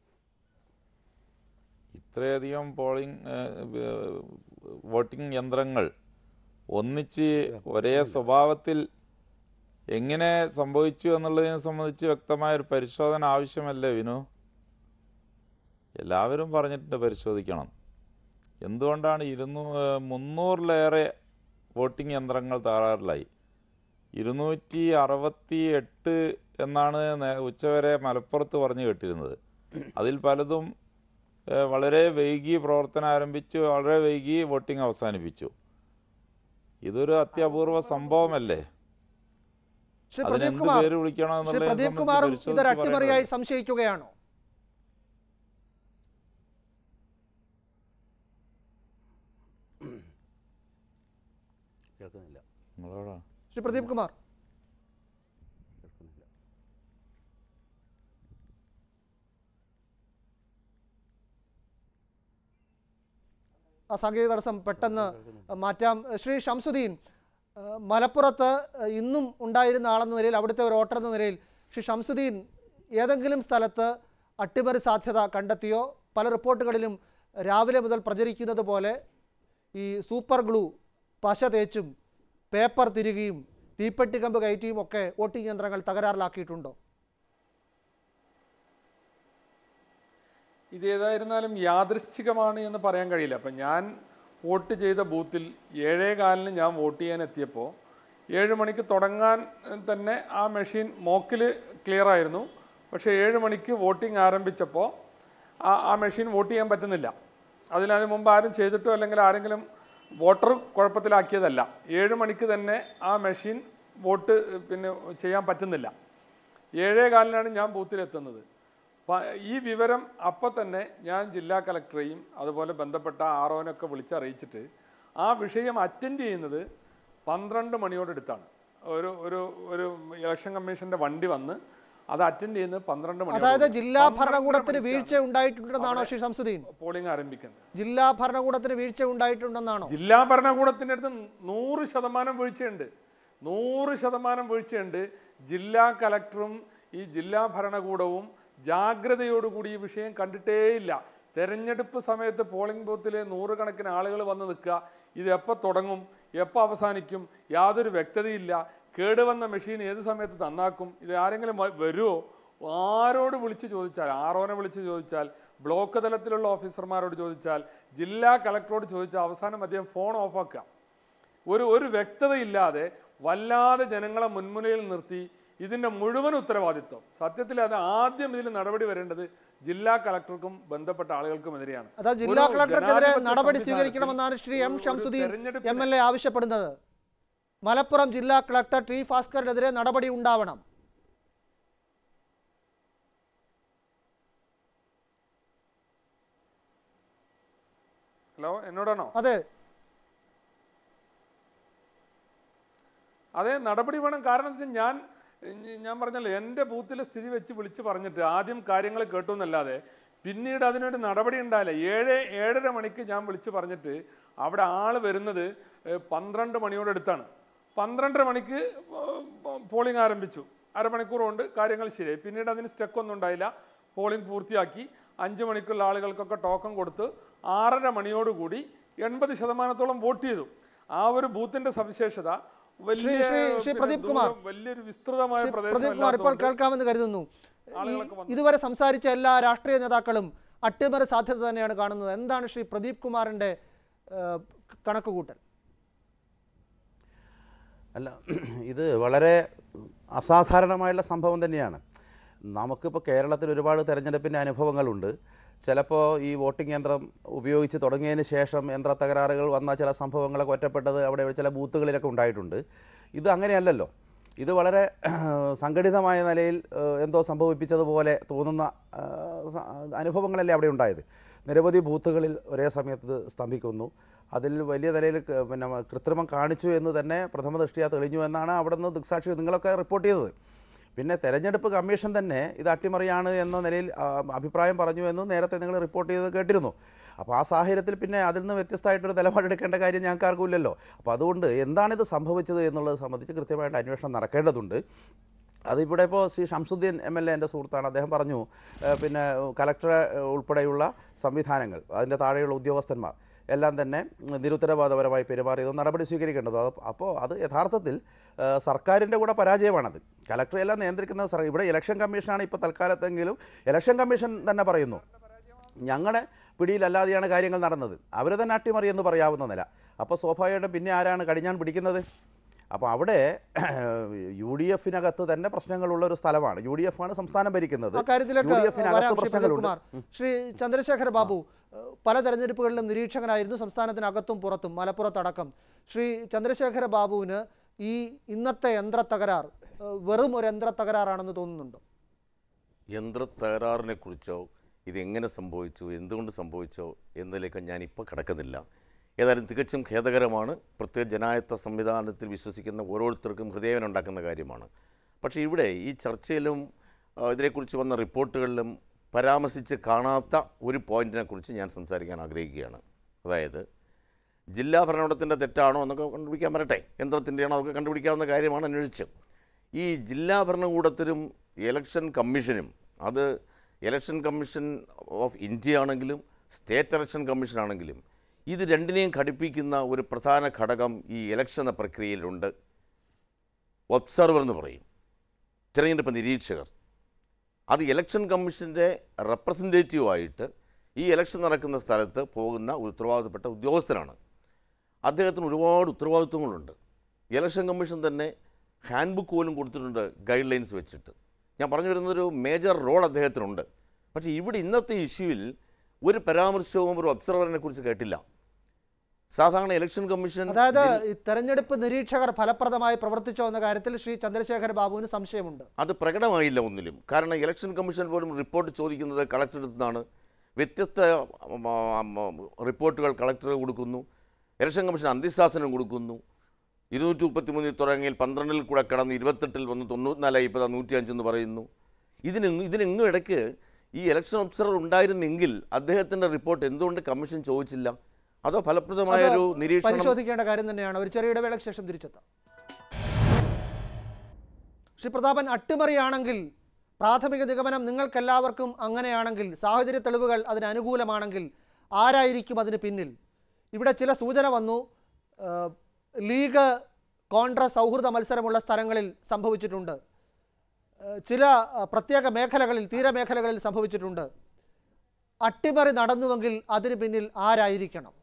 ഇത്രയധികം പോളിംഗ് ഏഹ്, ഏഹ്, വോട്ടിംഗ് യന്ത്രങ്ങൾ ഒന്നിച്ച് ഒരേ സ്വഭാവത്തിൽ എങ്ങനെ സംഭവിച്ചു എന്നുള്ളതിനെ സംബന്ധിച്ച് വ്യക്തമായ ഒരു പരിശോധന ആവശ്യമല്ലേ വിനു എല്ലാവരും പറഞ്ഞിട്ടുണ്ട് പരിശോധിക്കണം എന്തുകൊണ്ടാണ് ഇരുന്നൂ ഏഹ്, മുന്നൂറിലേറെ വോട്ടിംഗ് യന്ത്രങ്ങൾ തകരാറിലായി ഇരുന്നൂറ്റി അറുപത്തി എട്ട് എന്നാണ് നേ- ഉച്ചവരെ മലപ്പുറത്ത് പറഞ്ഞു കേട്ടിരുന്നത് അതിൽ പലതും ഏഹ്, വളരെ വൈകി പ്രവർത്തനം ആരംഭിച്ചു വളരെ വൈകി വോട്ടിംഗ് അവസാനിപ്പിച്ചു ഇതൊരു അത്യപൂർവ സംഭവമല്ലേ ശ്രീ അതിന് പ്രദീപ് എന്ത് കുമാർ പേര് വിളിക്കണം ശ്രീ എന്നുള്ളതിനെ പ്രദീപ് സംബന്ധിച്ച് കുമാറും പരിശോധിച്ച് ഇതൊരു അട്ടിമറിയായി പറയേണ്ടതല്ലേ? സംശയിക്കുകയാണോ കേൾക്കുന്നില്ല നിങ്ങളോടാ ശ്രീ പ്രദീപ് കുമാർ കേൾക്കുന്നില്ല ആ സാങ്കേതിക തടസ്സം പെട്ടെന്ന് മാറ്റാം ശ്രീ ഷംസുദ്ദീൻ ഏഹ് മലപ്പുറത്ത് ഏഹ് ഇന്നും ഉണ്ടായിരുന്ന ആളെന്ന നിലയിൽ അവിടുത്തെ ഒരു വോട്ടർ എന്ന നിലയിൽ ശ്രീ ഷംസുദ്ദീൻ ഏതെങ്കിലും സ്ഥലത്ത് അട്ടിമറി സാധ്യത കണ്ടെത്തിയോ പല റിപ്പോർട്ടുകളിലും രാവിലെ മുതൽ പ്രചരിക്കുന്നത് പോലെ ഈ സൂപ്പർ ഗ്ലൂ പശ തേച്ചും പേപ്പർ തിരുകിയും തീപ്പെട്ടി കമ്പ് കയറ്റിയും ഒക്കെ വോട്ടിംഗ് യന്ത്രങ്ങൾ തകരാറിലാക്കിയിട്ടുണ്ടോ ഇത് ഏതായിരുന്നാലും യാദൃശ്ചികമാണ് എന്ന് പറയാൻ കഴിയില്ല അപ്പം ഞാൻ വോട്ട് ചെയ്ത ബൂത്തിൽ ഏഴേ കാലിന് ഞാൻ വോട്ട് ചെയ്യാൻ എത്തിയപ്പോൾ ഏഴ് മണിക്ക് തുടങ്ങാൻ തന്നെ ആ മെഷീൻ മോക്കിൽ ക്ലിയർ ആയിരുന്നു പക്ഷേ ഏഴ് മണിക്ക് വോട്ടിംഗ് ആരംഭിച്ചപ്പോൾ ആ ആ മെഷീൻ വോട്ട് ചെയ്യാൻ പറ്റുന്നില്ല അതിനതിന് മുമ്പ് ആരും ചെയ്തിട്ടോ അല്ലെങ്കിൽ ആരെങ്കിലും വോട്ടർ കുഴപ്പത്തിലാക്കിയതല്ല ഏഴ് മണിക്ക് തന്നെ ആ മെഷീൻ വോട്ട് പിന്നെ ചെയ്യാൻ പറ്റുന്നില്ല ഏഴേ കാലിനാണ് ഞാൻ ബൂത്തിലെത്തുന്നത് പ- ഈ വിവരം അപ്പം തന്നെ ഞാൻ ജില്ലാ കലക്ടറെയും അതുപോലെ ബന്ധപ്പെട്ട ആർ ഒനൊക്കെ വിളിച്ചറിയിച്ചിട്ട് ആ വിഷയം അറ്റൻഡ് ചെയ്യുന്നത് പന്ത്രണ്ട് മണിയോടടുത്താണ് ഒരു ഒരു ഒരു ഇലക്ഷൻ കമ്മീഷന്റെ വണ്ടി വന്ന് അത് അറ്റൻഡ് ചെയ്യുന്നത് പന്ത്രണ്ട് മണി അതായത് ജില്ലാ ഭരണകൂടത്തിന് വീഴ്ച ഉണ്ടായിട്ടുണ്ടെന്നാണോ ശ്രീ ശംസുദ്ദീൻ പോളിംഗ് ആരംഭിക്കുന്നത് ജില്ലാ ഭരണകൂടത്തിന് വീഴ്ച ഉണ്ടായിട്ടുണ്ടെന്നാണോ ജില്ലാ ഭരണകൂടത്തിൻ്റെ അടുത്ത് നൂറ് ശതമാനം വീഴ്ചയുണ്ട് നൂറ് ശതമാനം വീഴ്ചയുണ്ട് ജില്ലാ കലക്ടറും ഈ ജില്ലാ ഭരണകൂടവും ജാഗ്രതയോടുകൂടി ഈ വിഷയം കണ്ടിട്ടേയില്ല തെരഞ്ഞെടുപ്പ് സമയത്ത് പോളിംഗ് ബൂത്തിൽ നൂറുകണക്കിന് ആളുകൾ വന്ന് നിൽക്കുക ഇത് എപ്പോൾ തുടങ്ങും എപ്പോൾ അവസാനിക്കും യാതൊരു വ്യക്തതയില്ല കേടുവന്ന മെഷീൻ ഏത് സമയത്ത് നന്നാക്കും ഇത് ആരെങ്കിലും വ- വരുമോ ആരോട് വിളിച്ച് ചോദിച്ചാൽ ആറോനെ വിളിച്ച് ചോദിച്ചാൽ ബ്ലോക്ക് തലത്തിലുള്ള ഓഫീസർമാരോട് ചോദിച്ചാൽ ജില്ലാ കളക്ടറോട് ചോദിച്ചാൽ അവസാനം അദ്ദേഹം ഫോൺ ഓഫാക്കുക ഒരു ഒരു വ്യക്തതയില്ലാതെ വല്ലാതെ ജനങ്ങളെ മുൻമുനയിൽ നിർത്തി ഇതിന്റെ മുഴുവൻ ഉത്തരവാദിത്വം സത്യത്തിൽ അത് ആദ്യം ഇതിൽ നടപടി വരേണ്ടത് ജില്ലാ കളക്ടർക്കും ബന്ധപ്പെട്ട ആളുകൾക്കുമെതിരെയാണ് അതാ ജില്ലാ ഒരു കളക്ടർക്കെതിരെ ജനാധിപത്യ നടപടി സംവിധാനത്തിൽ സ്വീകരിക്കണമെന്നാണ് ശ്രീ എം ഒരു ഷംസുദ്ദീൻ തെരഞ്ഞെടുപ്പിനെ- എം എൽ എ ആവശ്യപ്പെടുന്നത് മലപ്പുറം ജില്ലാ കളക്ടർ ടി ഭാസ്കറിനെതിരെ നടപടി ഉണ്ടാവണം ഹലോ എന്നോടാണോ അതെ അതെ നടപടി വേണം കാരണം എന്താ വെച്ചാൽ ഞാൻ ഞ- ഞാൻ പറഞ്ഞല്ലോ എൻ്റെ ബൂത്തിലെ സ്ഥിതി വെച്ച് വിളിച്ച് പറഞ്ഞിട്ട് ആദ്യം കാര്യങ്ങൾ കേട്ടു എന്നല്ലാതെ പിന്നീട് അതിനൊരു നടപടി ഉണ്ടായില്ല ഏഴ് ഏഴര മണിക്ക് ഞാൻ വിളിച്ച് പറഞ്ഞിട്ട് അവിടെ ആൾ വരുന്നത് ഏഹ്, പന്ത്രണ്ട് മണിയോടടുത്താണ് പന്ത്രണ്ടര മണിക്ക് പോളിംഗ് ആരംഭിച്ചു അരമണിക്കൂർ കൊണ്ട് കാര്യങ്ങൾ ശരിയായി പിന്നീട് അതിന് സ്റ്റെക്ക് ഒന്നും ഉണ്ടായില്ല പോളിംഗ് പൂർത്തിയാക്കി അഞ്ച് മണിക്കുള്ള ആളുകൾക്കൊക്കെ ടോക്കൺ കൊടുത്ത് ആറര മണിയോടുകൂടി എൺപത് ശതമാനത്തോളം വോട്ട് ചെയ്തു ആ ഒരു ബൂത്തിന്റെ സവിശേഷത വലിയ ശ്രീ- ശ്രീ പിന്നെ പ്രദീപ് കുമാർ. ദൂരം, വലിയൊരു വിസ്തൃതമായ ശ്രീ പ്രദേശം പ്രദീപ് കുമാർ ഇപ്പോൾ അല്ലാത്തതുകൊണ്ട് കേൾക്കാമെന്ന് കരുതുന്നു ഈ ആളുകളൊക്കെ വന്നു. ഇതുവരെ സംസാരിച്ച എല്ലാ രാഷ്ട്രീയ നേതാക്കളും അട്ടിമറി സാധ്യത തന്നെയാണ് കാണുന്നത് എന്താണ് ശ്രീ പ്രദീപ് കുമാറിന്റെ ഏഹ്, കണക്കുകൂട്ടൽ അല്ല ഇത് വളരെ അസാധാരണമായുള്ള സംഭവം തന്നെയാണ് നമുക്കിപ്പോൾ കേരളത്തിൽ ഒരുപാട് തെരഞ്ഞെടുപ്പിൻ്റെ അനുഭവങ്ങളുണ്ട് ചിലപ്പോൾ ഈ വോട്ടിംഗ് യന്ത്രം ഉപയോഗിച്ച് തുടങ്ങിയതിന് ശേഷം യന്ത്ര തകരാറുകൾ വന്ന ചില സംഭവങ്ങളൊക്കെ ഒറ്റപ്പെട്ടത് അവിടെ ചില ബൂത്തുകളിലൊക്കെ ഉണ്ടായിട്ടുണ്ട് ഇത് അങ്ങനെയല്ലല്ലോ ഇത് വളരെ സംഘടിതമായ നിലയിൽ ഏഹ്, എന്തോ സംഭവിപ്പിച്ചതുപോലെ തോന്നുന്ന ഏഹ്, സ- അനുഭവങ്ങളല്ലേ അവിടെ ഉണ്ടായത് നിരവധി ബൂത്തുകളിൽ ഒരേ സമയത്ത് ഇത് സ്തംഭിക്കുന്നു അതിൽ വലിയ നിലയിൽ ക- പിന്നെ കൃത്രിമം കാണിച്ചു എന്ന് തന്നെ പ്രഥമ ദൃഷ്ടിയ തെളിഞ്ഞു എന്നാണ് അവിടെ നിന്ന് ദൃക്സാക്ഷി നിങ്ങളൊക്കെ റിപ്പോർട്ട് ചെയ്തത് പിന്നെ തെരഞ്ഞെടുപ്പ് കമ്മീഷൻ തന്നെ ഇത് അട്ടിമറിയാണ് എന്ന നിലയിൽ ആ, അഭിപ്രായം പറഞ്ഞു എന്ന് നേരത്തെ നിങ്ങൾ റിപ്പോർട്ട് ചെയ്ത് കേട്ടിരുന്നു അപ്പോൾ ആ സാഹചര്യത്തിൽ പിന്നെ അതിൽ നിന്ന് വ്യത്യസ്തമായിട്ടൊരു നിലപാടെടുക്കേണ്ട കാര്യം ഞങ്ങൾക്ക് ആർക്കും ഇല്ലല്ലോ അപ്പോൾ അതുകൊണ്ട് എന്താണിത് സംഭവിച്ചത് എന്നുള്ളത് സംബന്ധിച്ച് കൃത്യമായിട്ട് അന്വേഷണം നടക്കേണ്ടതുണ്ട് അതിവിടെ ഇപ്പോൾ Shri Shamsuddin M L A എൻ്റെ സുഹൃത്താണ് അദ്ദേഹം പറഞ്ഞു ഏഹ് പിന്നെ കലക്ടറെ ഉൾപ്പെടെയുള്ള സംവിധാനങ്ങൾ അതിൻ്റെ താഴെയുള്ള ഉദ്യോഗസ്ഥന്മാർ എല്ലാം തന്നെ നിരുത്തരവാദപരമായി പെരുമാറിയത് നടപടി സ്വീകരിക്കേണ്ടത് അത് അപ്പോൾ അത് യഥാർത്ഥത്തിൽ ഏഹ് സർക്കാരിൻ്റെ കൂടെ പരാജയമാണത് കലക്ടറെ എല്ലാം നിയന്ത്രിക്കുന്ന സർ ഇവിടെ ഇലക്ഷൻ കമ്മീഷനാണ് ഇപ്പോൾ തൽക്കാലത്തെങ്കിലും ഇലക്ഷൻ കമ്മീഷൻ തന്നെ പറയുന്നു ഞങ്ങളുടെ പിടിയിലല്ലാതെയാണ് കാര്യങ്ങൾ നടന്നത് അവർ തന്നെ അട്ടിമറി എന്ന് പറയാവുന്ന നില അപ്പോൾ സ്വാഭാവികമായിട്ടും പിന്നെ ആരാണ് കടിഞ്ഞാൻ പിടിക്കുന്നത് അപ്പോൾ അവിടെ യു ഡി എഫിനകത്ത് തന്നെ പ്രശ്നങ്ങളുള്ള ഒരു സ്ഥലമാണ് യു ഡി എഫ് ആണ് സംസ്ഥാനം ഭരിക്കുന്നത് ആ കാര്യത്തിലേക്ക് യു ഡി എഫിനകത്ത് വരാം ശ്രീ പ്രദീപ് പ്രശ്നങ്ങളുണ്ട് കുമാർ ശ്രീ ചന്ദ്രശേഖര ബാബു ഏഹ്, പല തെരഞ്ഞെടുപ്പുകളിലും നിരീക്ഷകനായിരുന്നു സംസ്ഥാനത്തിനകത്തും പുറത്തും മലപ്പുറത്തടക്കം ശ്രീ ചന്ദ്രശേഖര ബാബുവിന് ഈ ഇന്നത്തെ യന്ത്ര തകരാർ ഏഹ്, വെറും ഒരു യന്ത്ര തകരാറാണെന്ന് തോന്നുന്നുണ്ടോ യന്ത്ര തകരാറിനെ കുറിച്ചോ ഇതെങ്ങനെ സംഭവിച്ചു എന്തുകൊണ്ട് സംഭവിച്ചോ എന്നതിലേക്ക് ഞാനിപ്പോൾ കിടക്കുന്നില്ല ഏതായാലും തികച്ചും ഖേദകരമാണ് പ്രത്യേക ജനായത്ത സംവിധാനത്തിൽ വിശ്വസിക്കുന്ന ഓരോരുത്തർക്കും ഹൃദയവനുണ്ടാക്കുന്ന കാര്യമാണ് പക്ഷേ ഇവിടെ ഈ ചർച്ചയിലും ആ, ഇതിനെക്കുറിച്ച് വന്ന റിപ്പോർട്ടുകളിലും പരാമർശിച്ച് കാണാത്ത ഒരു പോയിന്റിനെ കുറിച്ച് ഞാൻ സംസാരിക്കാൻ ആഗ്രഹിക്കുകയാണ് അതായത് ജില്ലാ ഭരണകൂടത്തിൻ്റെ തെറ്റാണോ എന്നൊക്കെ കണ്ടുപിടിക്കാൻ വരട്ടെ യന്ത്രത്തിൻ്റെയാണോ അതൊക്കെ കണ്ടുപിടിക്കാവുന്ന കാര്യമാണ് അന്വേഷിച്ച് ഈ ജില്ലാ ഭരണകൂടത്തിനും ഇലക്ഷൻ കമ്മീഷനും അത് ഇലക്ഷൻ കമ്മീഷൻ ഓഫ് ഇന്ത്യ ആണെങ്കിലും സ്റ്റേറ്റ് ഇലക്ഷൻ കമ്മീഷൻ ആണെങ്കിലും ഇത് രണ്ടിനെയും ഘടിപ്പിക്കുന്ന ഒരു പ്രധാന ഘടകം ഈ ഇലക്ഷൻ എന്ന പ്രക്രിയയിലുണ്ട് ഒബ്സർവർ എന്ന് പറയും തിരഞ്ഞെടുപ്പ് നിരീക്ഷകർ അത് ഇലക്ഷൻ കമ്മീഷൻ്റെ റെപ്രസെൻറ്റേറ്റീവായിട്ട് ഈ ഇലക്ഷൻ നടക്കുന്ന സ്ഥലത്ത് പോകുന്ന ഒരു ഉത്തരവാദിത്തപ്പെട്ട ഉദ്യോഗസ്ഥനാണ് അദ്ദേഹത്തിന് ഒരുപാട് ഉത്തരവാദിത്വങ്ങളുണ്ട് ഇലക്ഷൻ കമ്മീഷൻ തന്നെ ഹാൻഡ് ബുക്ക് പോലും കൊടുത്തിട്ടുണ്ട് ഗൈഡ് ലൈൻസ് വെച്ചിട്ട് ഞാൻ പറഞ്ഞു വരുന്നൊരു മേജർ റോൾ അദ്ദേഹത്തിനുണ്ട് പക്ഷേ ഇവിടെ ഇന്നത്തെ ഇഷ്യൂവിൽ ഒരു പരാമർശവും ഒരു ഒബ്സർവറിനെ കുറിച്ച് കേട്ടില്ല സാധാരണ ഇലക്ഷൻ കമ്മീഷൻ അതായത് ജില്ല- ഈ തെരഞ്ഞെടുപ്പ് നിരീക്ഷകർ ഫലപ്രദമായി പ്രവർത്തിച്ചോ എന്ന കാര്യത്തിൽ ശ്രീ ചന്ദ്രശേഖർ ബാബുവിന് സംശയമുണ്ട് അത് പ്രകടമായില്ല ഒന്നിലും കാരണം ഇലക്ഷൻ കമ്മീഷൻ പോലും റിപ്പോർട്ട് ചോദിക്കുന്നത് കളക്ടറുടെ നിന്നാണ് വ്യത്യസ്ത ഉം, ഉം, ഉം, റിപ്പോർട്ടുകൾ കളക്ടർ കൊടുക്കുന്നു ഇലക്ഷൻ കമ്മീഷൻ അന്ത്യശാസനം കൊടുക്കുന്നു ഇരുന്നൂറ്റി മുപ്പത്തിമൂന്നിൽ തുടങ്ങിയിൽ പന്ത്രണ്ടിൽ കൂടെ കടന്ന് ഇരുപത്തെട്ടിൽ വന്ന് തൊണ്ണൂറ്റിനാലായി ഇപ്പോൾ നൂറ്റി അഞ്ചെന്ന് പറയുന്നു ഇതിന് ഇതിനെങ്ങും ഇടയ്ക്ക് ഈ ഇലക്ഷൻ ഒബ്സർവർ ഉണ്ടായിരുന്നെങ്കിൽ അദ്ദേഹത്തിൻ്റെ റിപ്പോർട്ട് എന്തുകൊണ്ട് കമ്മീഷൻ ചോദിച്ചില്ല അതോ ഫലപ്രദമായ ഒരു അത് നിരീക്ഷണം പരിശോധിക്കേണ്ട കാര്യം തന്നെയാണ് ഒരു ചെറിയ ഇടവേളയ്ക്ക് ശേഷം തിരിച്ചെത്താം ശ്രീ പ്രതാപൻ അട്ടിമറിയാണെങ്കിൽ പ്രാഥമിക നിഗമനം നിങ്ങൾക്കെല്ലാവർക്കും അങ്ങനെയാണെങ്കിൽ സാഹചര്യ തെളിവുകൾ അതിന് അനുകൂലമാണെങ്കിൽ ആരായിരിക്കും അതിന് പിന്നിൽ ഇവിടെ ചില സൂചന വന്നു ഏഹ്, ലീഗ് കോൺഗ്രസ് സൗഹൃദ മത്സരമുള്ള സ്ഥലങ്ങളിൽ സംഭവിച്ചിട്ടുണ്ട് ഏഹ്, ചില അഹ്, പ്രത്യേക മേഖലകളിൽ തീരമേഖലകളിൽ സംഭവിച്ചിട്ടുണ്ട് അട്ടിമറി നടന്നുവെങ്കിൽ അതിന് പിന്നിൽ ആരായിരിക്കണം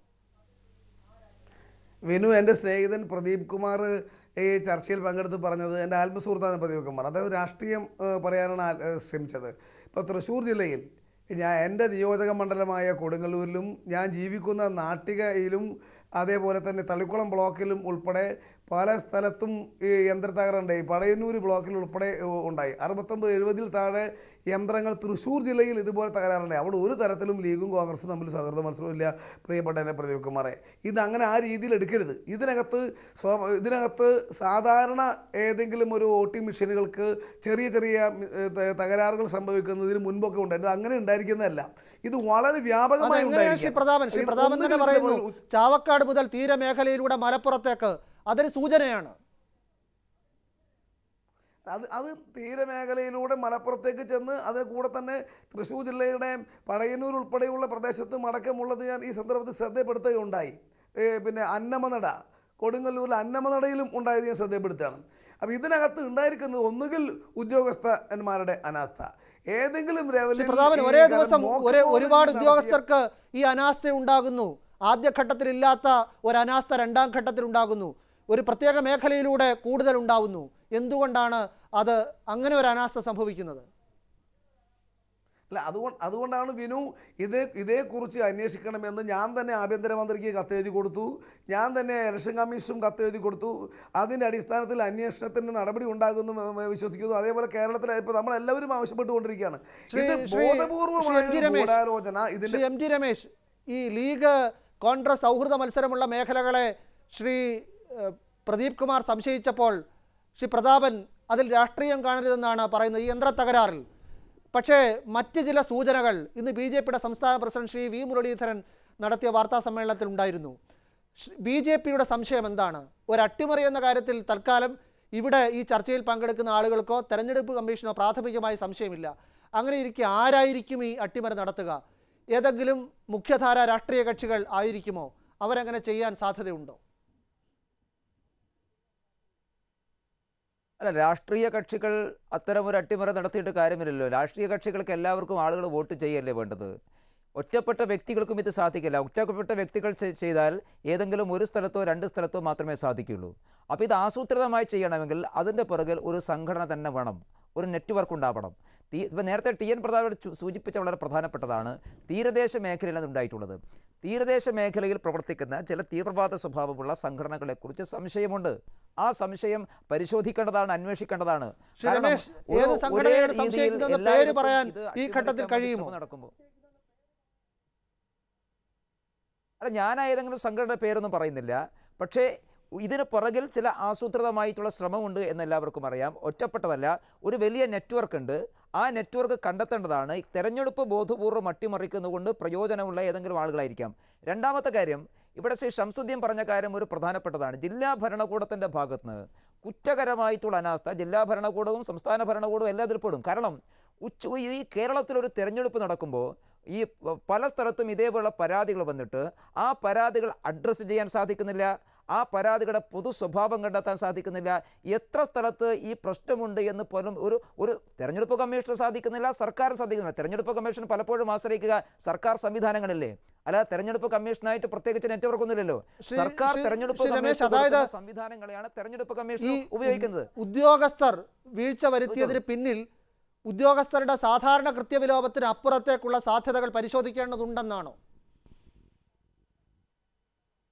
വിനു എൻ്റെ സ്നേഹിതൻ പ്രദീപ് കുമാർ ഈ ചർച്ചയിൽ പങ്കെടുത്ത് പറഞ്ഞത് എൻ്റെ ആത്മസുഹൃത്താണ് പ്രദീപ് കുമാർ അദ്ദേഹം രാഷ്ട്രീയം ഏഹ്, പറയാനാണ് ആ- ഏഹ് ശ്രമിച്ചത് ഇപ്പോൾ തൃശ്ശൂർ ജില്ലയിൽ ഞാൻ എൻ്റെ നിയോജക മണ്ഡലമായ കൊടുങ്ങല്ലൂരിലും ഞാൻ ജീവിക്കുന്ന നാട്ടികയിലും അതേപോലെ തന്നെ തളിക്കുളം ബ്ലോക്കിലും ഉൾപ്പെടെ പല സ്ഥലത്തും ഈ യന്ത്ര തകരുണ്ടായി പടയന്നൂർ ബ്ലോക്കിൽ ഉൾപ്പെടെ ഏഹ്, ഉണ്ടായി അറുപത്തൊമ്പത് എഴുപതിൽ താഴെ യന്ത്രങ്ങൾ തൃശ്ശൂർ ജില്ലയിൽ ഇതുപോലെ തകരാറുണ്ടായി അവിടെ ഒരു തരത്തിലും ലീഗും കോൺഗ്രസും തമ്മിൽ സൗഹൃദ മത്സരവും ഇല്ല പ്രിയപ്പെട്ട എൻ്റെ പ്രദീപ് കുമാറെ ഇത് അങ്ങനെ ആ രീതിയിൽ എടുക്കരുത് ഇതിനകത്ത് സ്വ ഇതിനകത്ത് സാധാരണ ഏതെങ്കിലും ഒരു വോട്ടിംഗ് മെഷീനുകൾക്ക് ചെറിയ ചെറിയ ഏഹ്, ത- തകരാറുകൾ സംഭവിക്കുന്നതിന് മുൻപൊക്കെ ഉണ്ടായിരുന്നു അങ്ങനെ ഉണ്ടായിരിക്കുന്നതല്ല ഇത് വളരെ വ്യാപകമായി അതെങ്ങനെയാണ് ശ്രീ പ്രതാപൻ ശ്രീ ഇത് പ്രതാപൻ തന്നെ ഒന്നുകിൽ പറയുന്നു ഇതുപോലെ ചാവക്കാട് മുതൽ തീരമേഖലയിലൂടെ മലപ്പുറത്തേക്ക് അതൊരു സൂചനയാണ് അത് അത് തീരമേഖലയിലൂടെ മലപ്പുറത്തേക്ക് ചെന്ന് അതിന് കൂടെ തന്നെ തൃശ്ശൂർ ജില്ലയുടെ പടയന്നൂർ ഉൾപ്പെടെയുള്ള പ്രദേശത്ത് മടക്കമുള്ളത് ഞാൻ ഈ സന്ദർഭത്തിൽ ശ്രദ്ധപ്പെടുത്തുകയുണ്ടായി ഏ, പിന്നെ അന്നമനട കൊടുങ്ങല്ലൂരിൽ അന്നമനടയിലും ഉണ്ടായത് ഞാൻ ശ്രദ്ധപ്പെടുത്തുകയാണ് അപ്പോൾ ഇതിനകത്ത് ഉണ്ടായിരിക്കുന്നത് ഒന്നുകിൽ ഉദ്യോഗസ്ഥന്മാരുടെ അനാസ്ഥ ഏതെങ്കിലും ശ്രീ ലെവലിൽ പ്രതാപൻ ഈ ഒരേ കാലം ദിവസം മോക്ക് ഒരേ പോലും ഒരുപാട് നടത്തിയ- ഉദ്യോഗസ്ഥർക്ക് ഈ അനാസ്ഥ ഉണ്ടാകുന്നു ആദ്യഘട്ടത്തിൽ ഇല്ലാത്ത ഒരു അനാസ്ഥ രണ്ടാം ഘട്ടത്തിൽ ഉണ്ടാകുന്നു ഒരു പ്രത്യേക മേഖലയിലൂടെ കൂടുതൽ ഉണ്ടാവുന്നു എന്തുകൊണ്ടാണ് അത് അങ്ങനെ ഒരു അനാസ്ഥ സംഭവിക്കുന്നത് അല്ല അതുകൊണ്ട് അതുകൊണ്ടാണ് വിനു ഇത് ഇതേക്കുറിച്ച് അന്വേഷിക്കണമെന്ന് ഞാൻ തന്നെ ആഭ്യന്തരമന്ത്രിക്ക് കത്തെഴുതി കൊടുത്തു ഞാൻ തന്നെ ഇലക്ഷൻ കമ്മീഷനും കത്തെഴുതി കൊടുത്തു അതിൻ്റെ അടിസ്ഥാനത്തിൽ അന്വേഷണത്തിന് നടപടി ഉണ്ടാകുന്നു മ- മ- വിശ്വസിക്കുന്നു അതേപോലെ കേരളത്തിലെ ഇപ്പോൾ നമ്മളെല്ലാവരും ആവശ്യപ്പെട്ടുകൊണ്ടിരിക്കുകയാണ് ശ്രീ- ഇത് ശ്രീ- ബോധപൂർവമായ ശ്രീ എം ജി ഒരു രമേശ്, ഗൂഢാലോചന ശ്രീ ഇതിൻ്റെ എം ജി രമേശ് ഈ ലീഗ് കോൺഗ്രസ് സൗഹൃദ മത്സരമുള്ള മേഖലകളെ ശ്രീ ഏഹ്, പ്രദീപ് കുമാർ സംശയിച്ചപ്പോൾ ശ്രീ പ്രതാപൻ അതിൽ രാഷ്ട്രീയം കാണരുതെന്നാണ് പറയുന്നത് ഈ യന്ത്ര തകരാറിൽ പക്ഷേ മറ്റ് ചില സൂചനകൾ ഇന്ന് ബി ജെ പിയുടെ സംസ്ഥാന പ്രസിഡന്റ് ശ്രീ വി മുരളീധരൻ നടത്തിയ വാർത്താ സമ്മേളനത്തിൽ ഉണ്ടായിരുന്നു ബി ജെ പിയുടെ സംശയം എന്താണ് ഒരു അട്ടിമറി എന്ന കാര്യത്തിൽ തൽക്കാലം ഇവിടെ ഈ ചർച്ചയിൽ പങ്കെടുക്കുന്ന ആളുകൾക്കോ തെരഞ്ഞെടുപ്പ് കമ്മീഷനോ പ്രാഥമികമായി സംശയമില്ല അങ്ങനെ ഇരിക്കെ ആരായിരിക്കും ഈ അട്ടിമറി നടത്തുക ഏതെങ്കിലും മുഖ്യധാര രാഷ്ട്രീയ കക്ഷികൾ ആയിരിക്കുമോ അവരങ്ങനെ ചെയ്യാൻ സാധ്യതയുണ്ടോ അല്ല രാഷ്ട്രീയ കക്ഷികൾ അത്തരം ഒരു അട്ടിമറി നടത്തിയിട്ട് കാര്യമില്ലല്ലോ രാഷ്ട്രീയ കക്ഷികൾക്ക് എല്ലാവർക്കും ആളുകൾ വോട്ട് ചെയ്യല്ലേ വേണ്ടത് ഒറ്റപ്പെട്ട വ്യക്തികൾക്കും ഇത് സാധിക്കില്ല ഒറ്റപ്പെട്ട വ്യക്തികൾ ചെ- ചെയ്താൽ ഏതെങ്കിലും ഒരു സ്ഥലത്തോ രണ്ട് സ്ഥലത്തോ മാത്രമേ സാധിക്കുകയുള്ളൂ അപ്പോൾ ഇത് ആസൂത്രിതമായി ചെയ്യണമെങ്കിൽ അതിൻ്റെ പുറകിൽ ഒരു സംഘടന തന്നെ വേണം ഒരു നെറ്റ്വർക്ക് ഉണ്ടാവണം തീ ഇപ്പം നേരത്തെ ടി എൻ പ്രതാപ് ചു- സൂചിപ്പിച്ച വളരെ പ്രധാനപ്പെട്ടതാണ് തീരദേശ മേഖലയിലാണ് ഇത് ഉണ്ടായിട്ടുള്ളത് തീരദേശ മേഖലയിൽ പ്രവർത്തിക്കുന്ന ചില തീവ്രവാദ സ്വഭാവമുള്ള സംഘടനകളെക്കുറിച്ച് സംശയമുണ്ട് ആ സംശയം പരിശോധിക്കേണ്ടതാണ് അന്വേഷിക്കേണ്ടതാണ് ശ്രീ കാരണം രമേശ്, ഒരു- ഏത് ഒരേ സംഘടനയാണ് രീതിയിൽ സംശയിക്കുന്നതെന്ന് പേര് എല്ലായിടത്തും പറയാൻ ഇത് ഈ അട്ടിമറിക്കാൻ ഘട്ടത്തിൽ വേണ്ടി കഴിയുമോ? ശ്രമം നടക്കുമ്പോൾ അല്ല ഞാൻ ഏതെങ്കിലും സംഘടനയുടെ പേരൊന്നും പറയുന്നില്ല പക്ഷേ ഇതിന് പുറകിൽ ചില ആസൂത്രിതമായിട്ടുള്ള ശ്രമമുണ്ട് എന്ന് എല്ലാവർക്കും അറിയാം ഒറ്റപ്പെട്ടതല്ല ഒരു വലിയ നെറ്റ്വർക്ക് ഉണ്ട് ആ നെറ്റ്വർക്ക് കണ്ടെത്തേണ്ടതാണ് ഈ തെരഞ്ഞെടുപ്പ് ബോധപൂർവ്വം അട്ടിമറിക്കുന്നതുകൊണ്ട് പ്രയോജനമുള്ള ഏതെങ്കിലും ആളുകളായിരിക്കാം രണ്ടാമത്തെ കാര്യം ഇവിടെ ശ്രീ ഷംസുദ്ദീൻ പറഞ്ഞ കാര്യം ഒരു പ്രധാനപ്പെട്ടതാണ് ജില്ലാ ഭരണകൂടത്തിൻ്റെ ഭാഗത്ത് നിന്ന് കുറ്റകരമായിട്ടുള്ള അനാസ്ഥ ജില്ലാ ഭരണകൂടവും സംസ്ഥാന ഭരണകൂടവും എല്ലാം ഇതിൽ പെടും കാരണം ഉച്ച ഈ കേരളത്തിലൊരു തെരഞ്ഞെടുപ്പ് നടക്കുമ്പോൾ ഈ പ- പല സ്ഥലത്തും ഇതേപോലുള്ള പരാതികൾ വന്നിട്ട് ആ പരാതികൾ അഡ്രസ്സ് ചെയ്യാൻ സാധിക്കുന്നില്ല ആ പരാതികളുടെ പൊതു സ്വഭാവം കണ്ടെത്താൻ സാധിക്കുന്നില്ല എത്ര സ്ഥലത്ത് ഈ പ്രശ്നമുണ്ട് എന്ന് പോലും ഒരു ഒരു തെരഞ്ഞെടുപ്പ് കമ്മീഷന് സാധിക്കുന്നില്ല സർക്കാർ സാധിക്കുന്നില്ല തെരഞ്ഞെടുപ്പ് കമ്മീഷൻ പലപ്പോഴും ആശ്രയിക്കുക സർക്കാർ സംവിധാനങ്ങളല്ലേ അല്ലാതെ തെരഞ്ഞെടുപ്പ് കമ്മീഷനായിട്ട് പ്രത്യേകിച്ച് നെറ്റ്വർക്ക് ഒന്നുമില്ലല്ലോ ശ്രീ- സർക്കാർ ശ്രീ- തെരഞ്ഞെടുപ്പ് ശ്രീ രമേശ്, കമ്മീഷൻ അതായത് കൊടുക്കുന്ന സംവിധാനങ്ങളെയാണ് തെരഞ്ഞെടുപ്പ് കമ്മീഷൻ ഈ ഉപയോഗിക്കുന്നത് ഉദ്യോഗസ്ഥർ വീഴ്ച വരുത്തിയതിന് പിന്നിൽ ഉദ്യോഗസ്ഥരുടെ സാധാരണ കൃത്യവിലോപത്തിന് അപ്പുറത്തേക്കുള്ള സാധ്യതകൾ പരിശോധിക്കേണ്ടതുണ്ടെന്നാണോ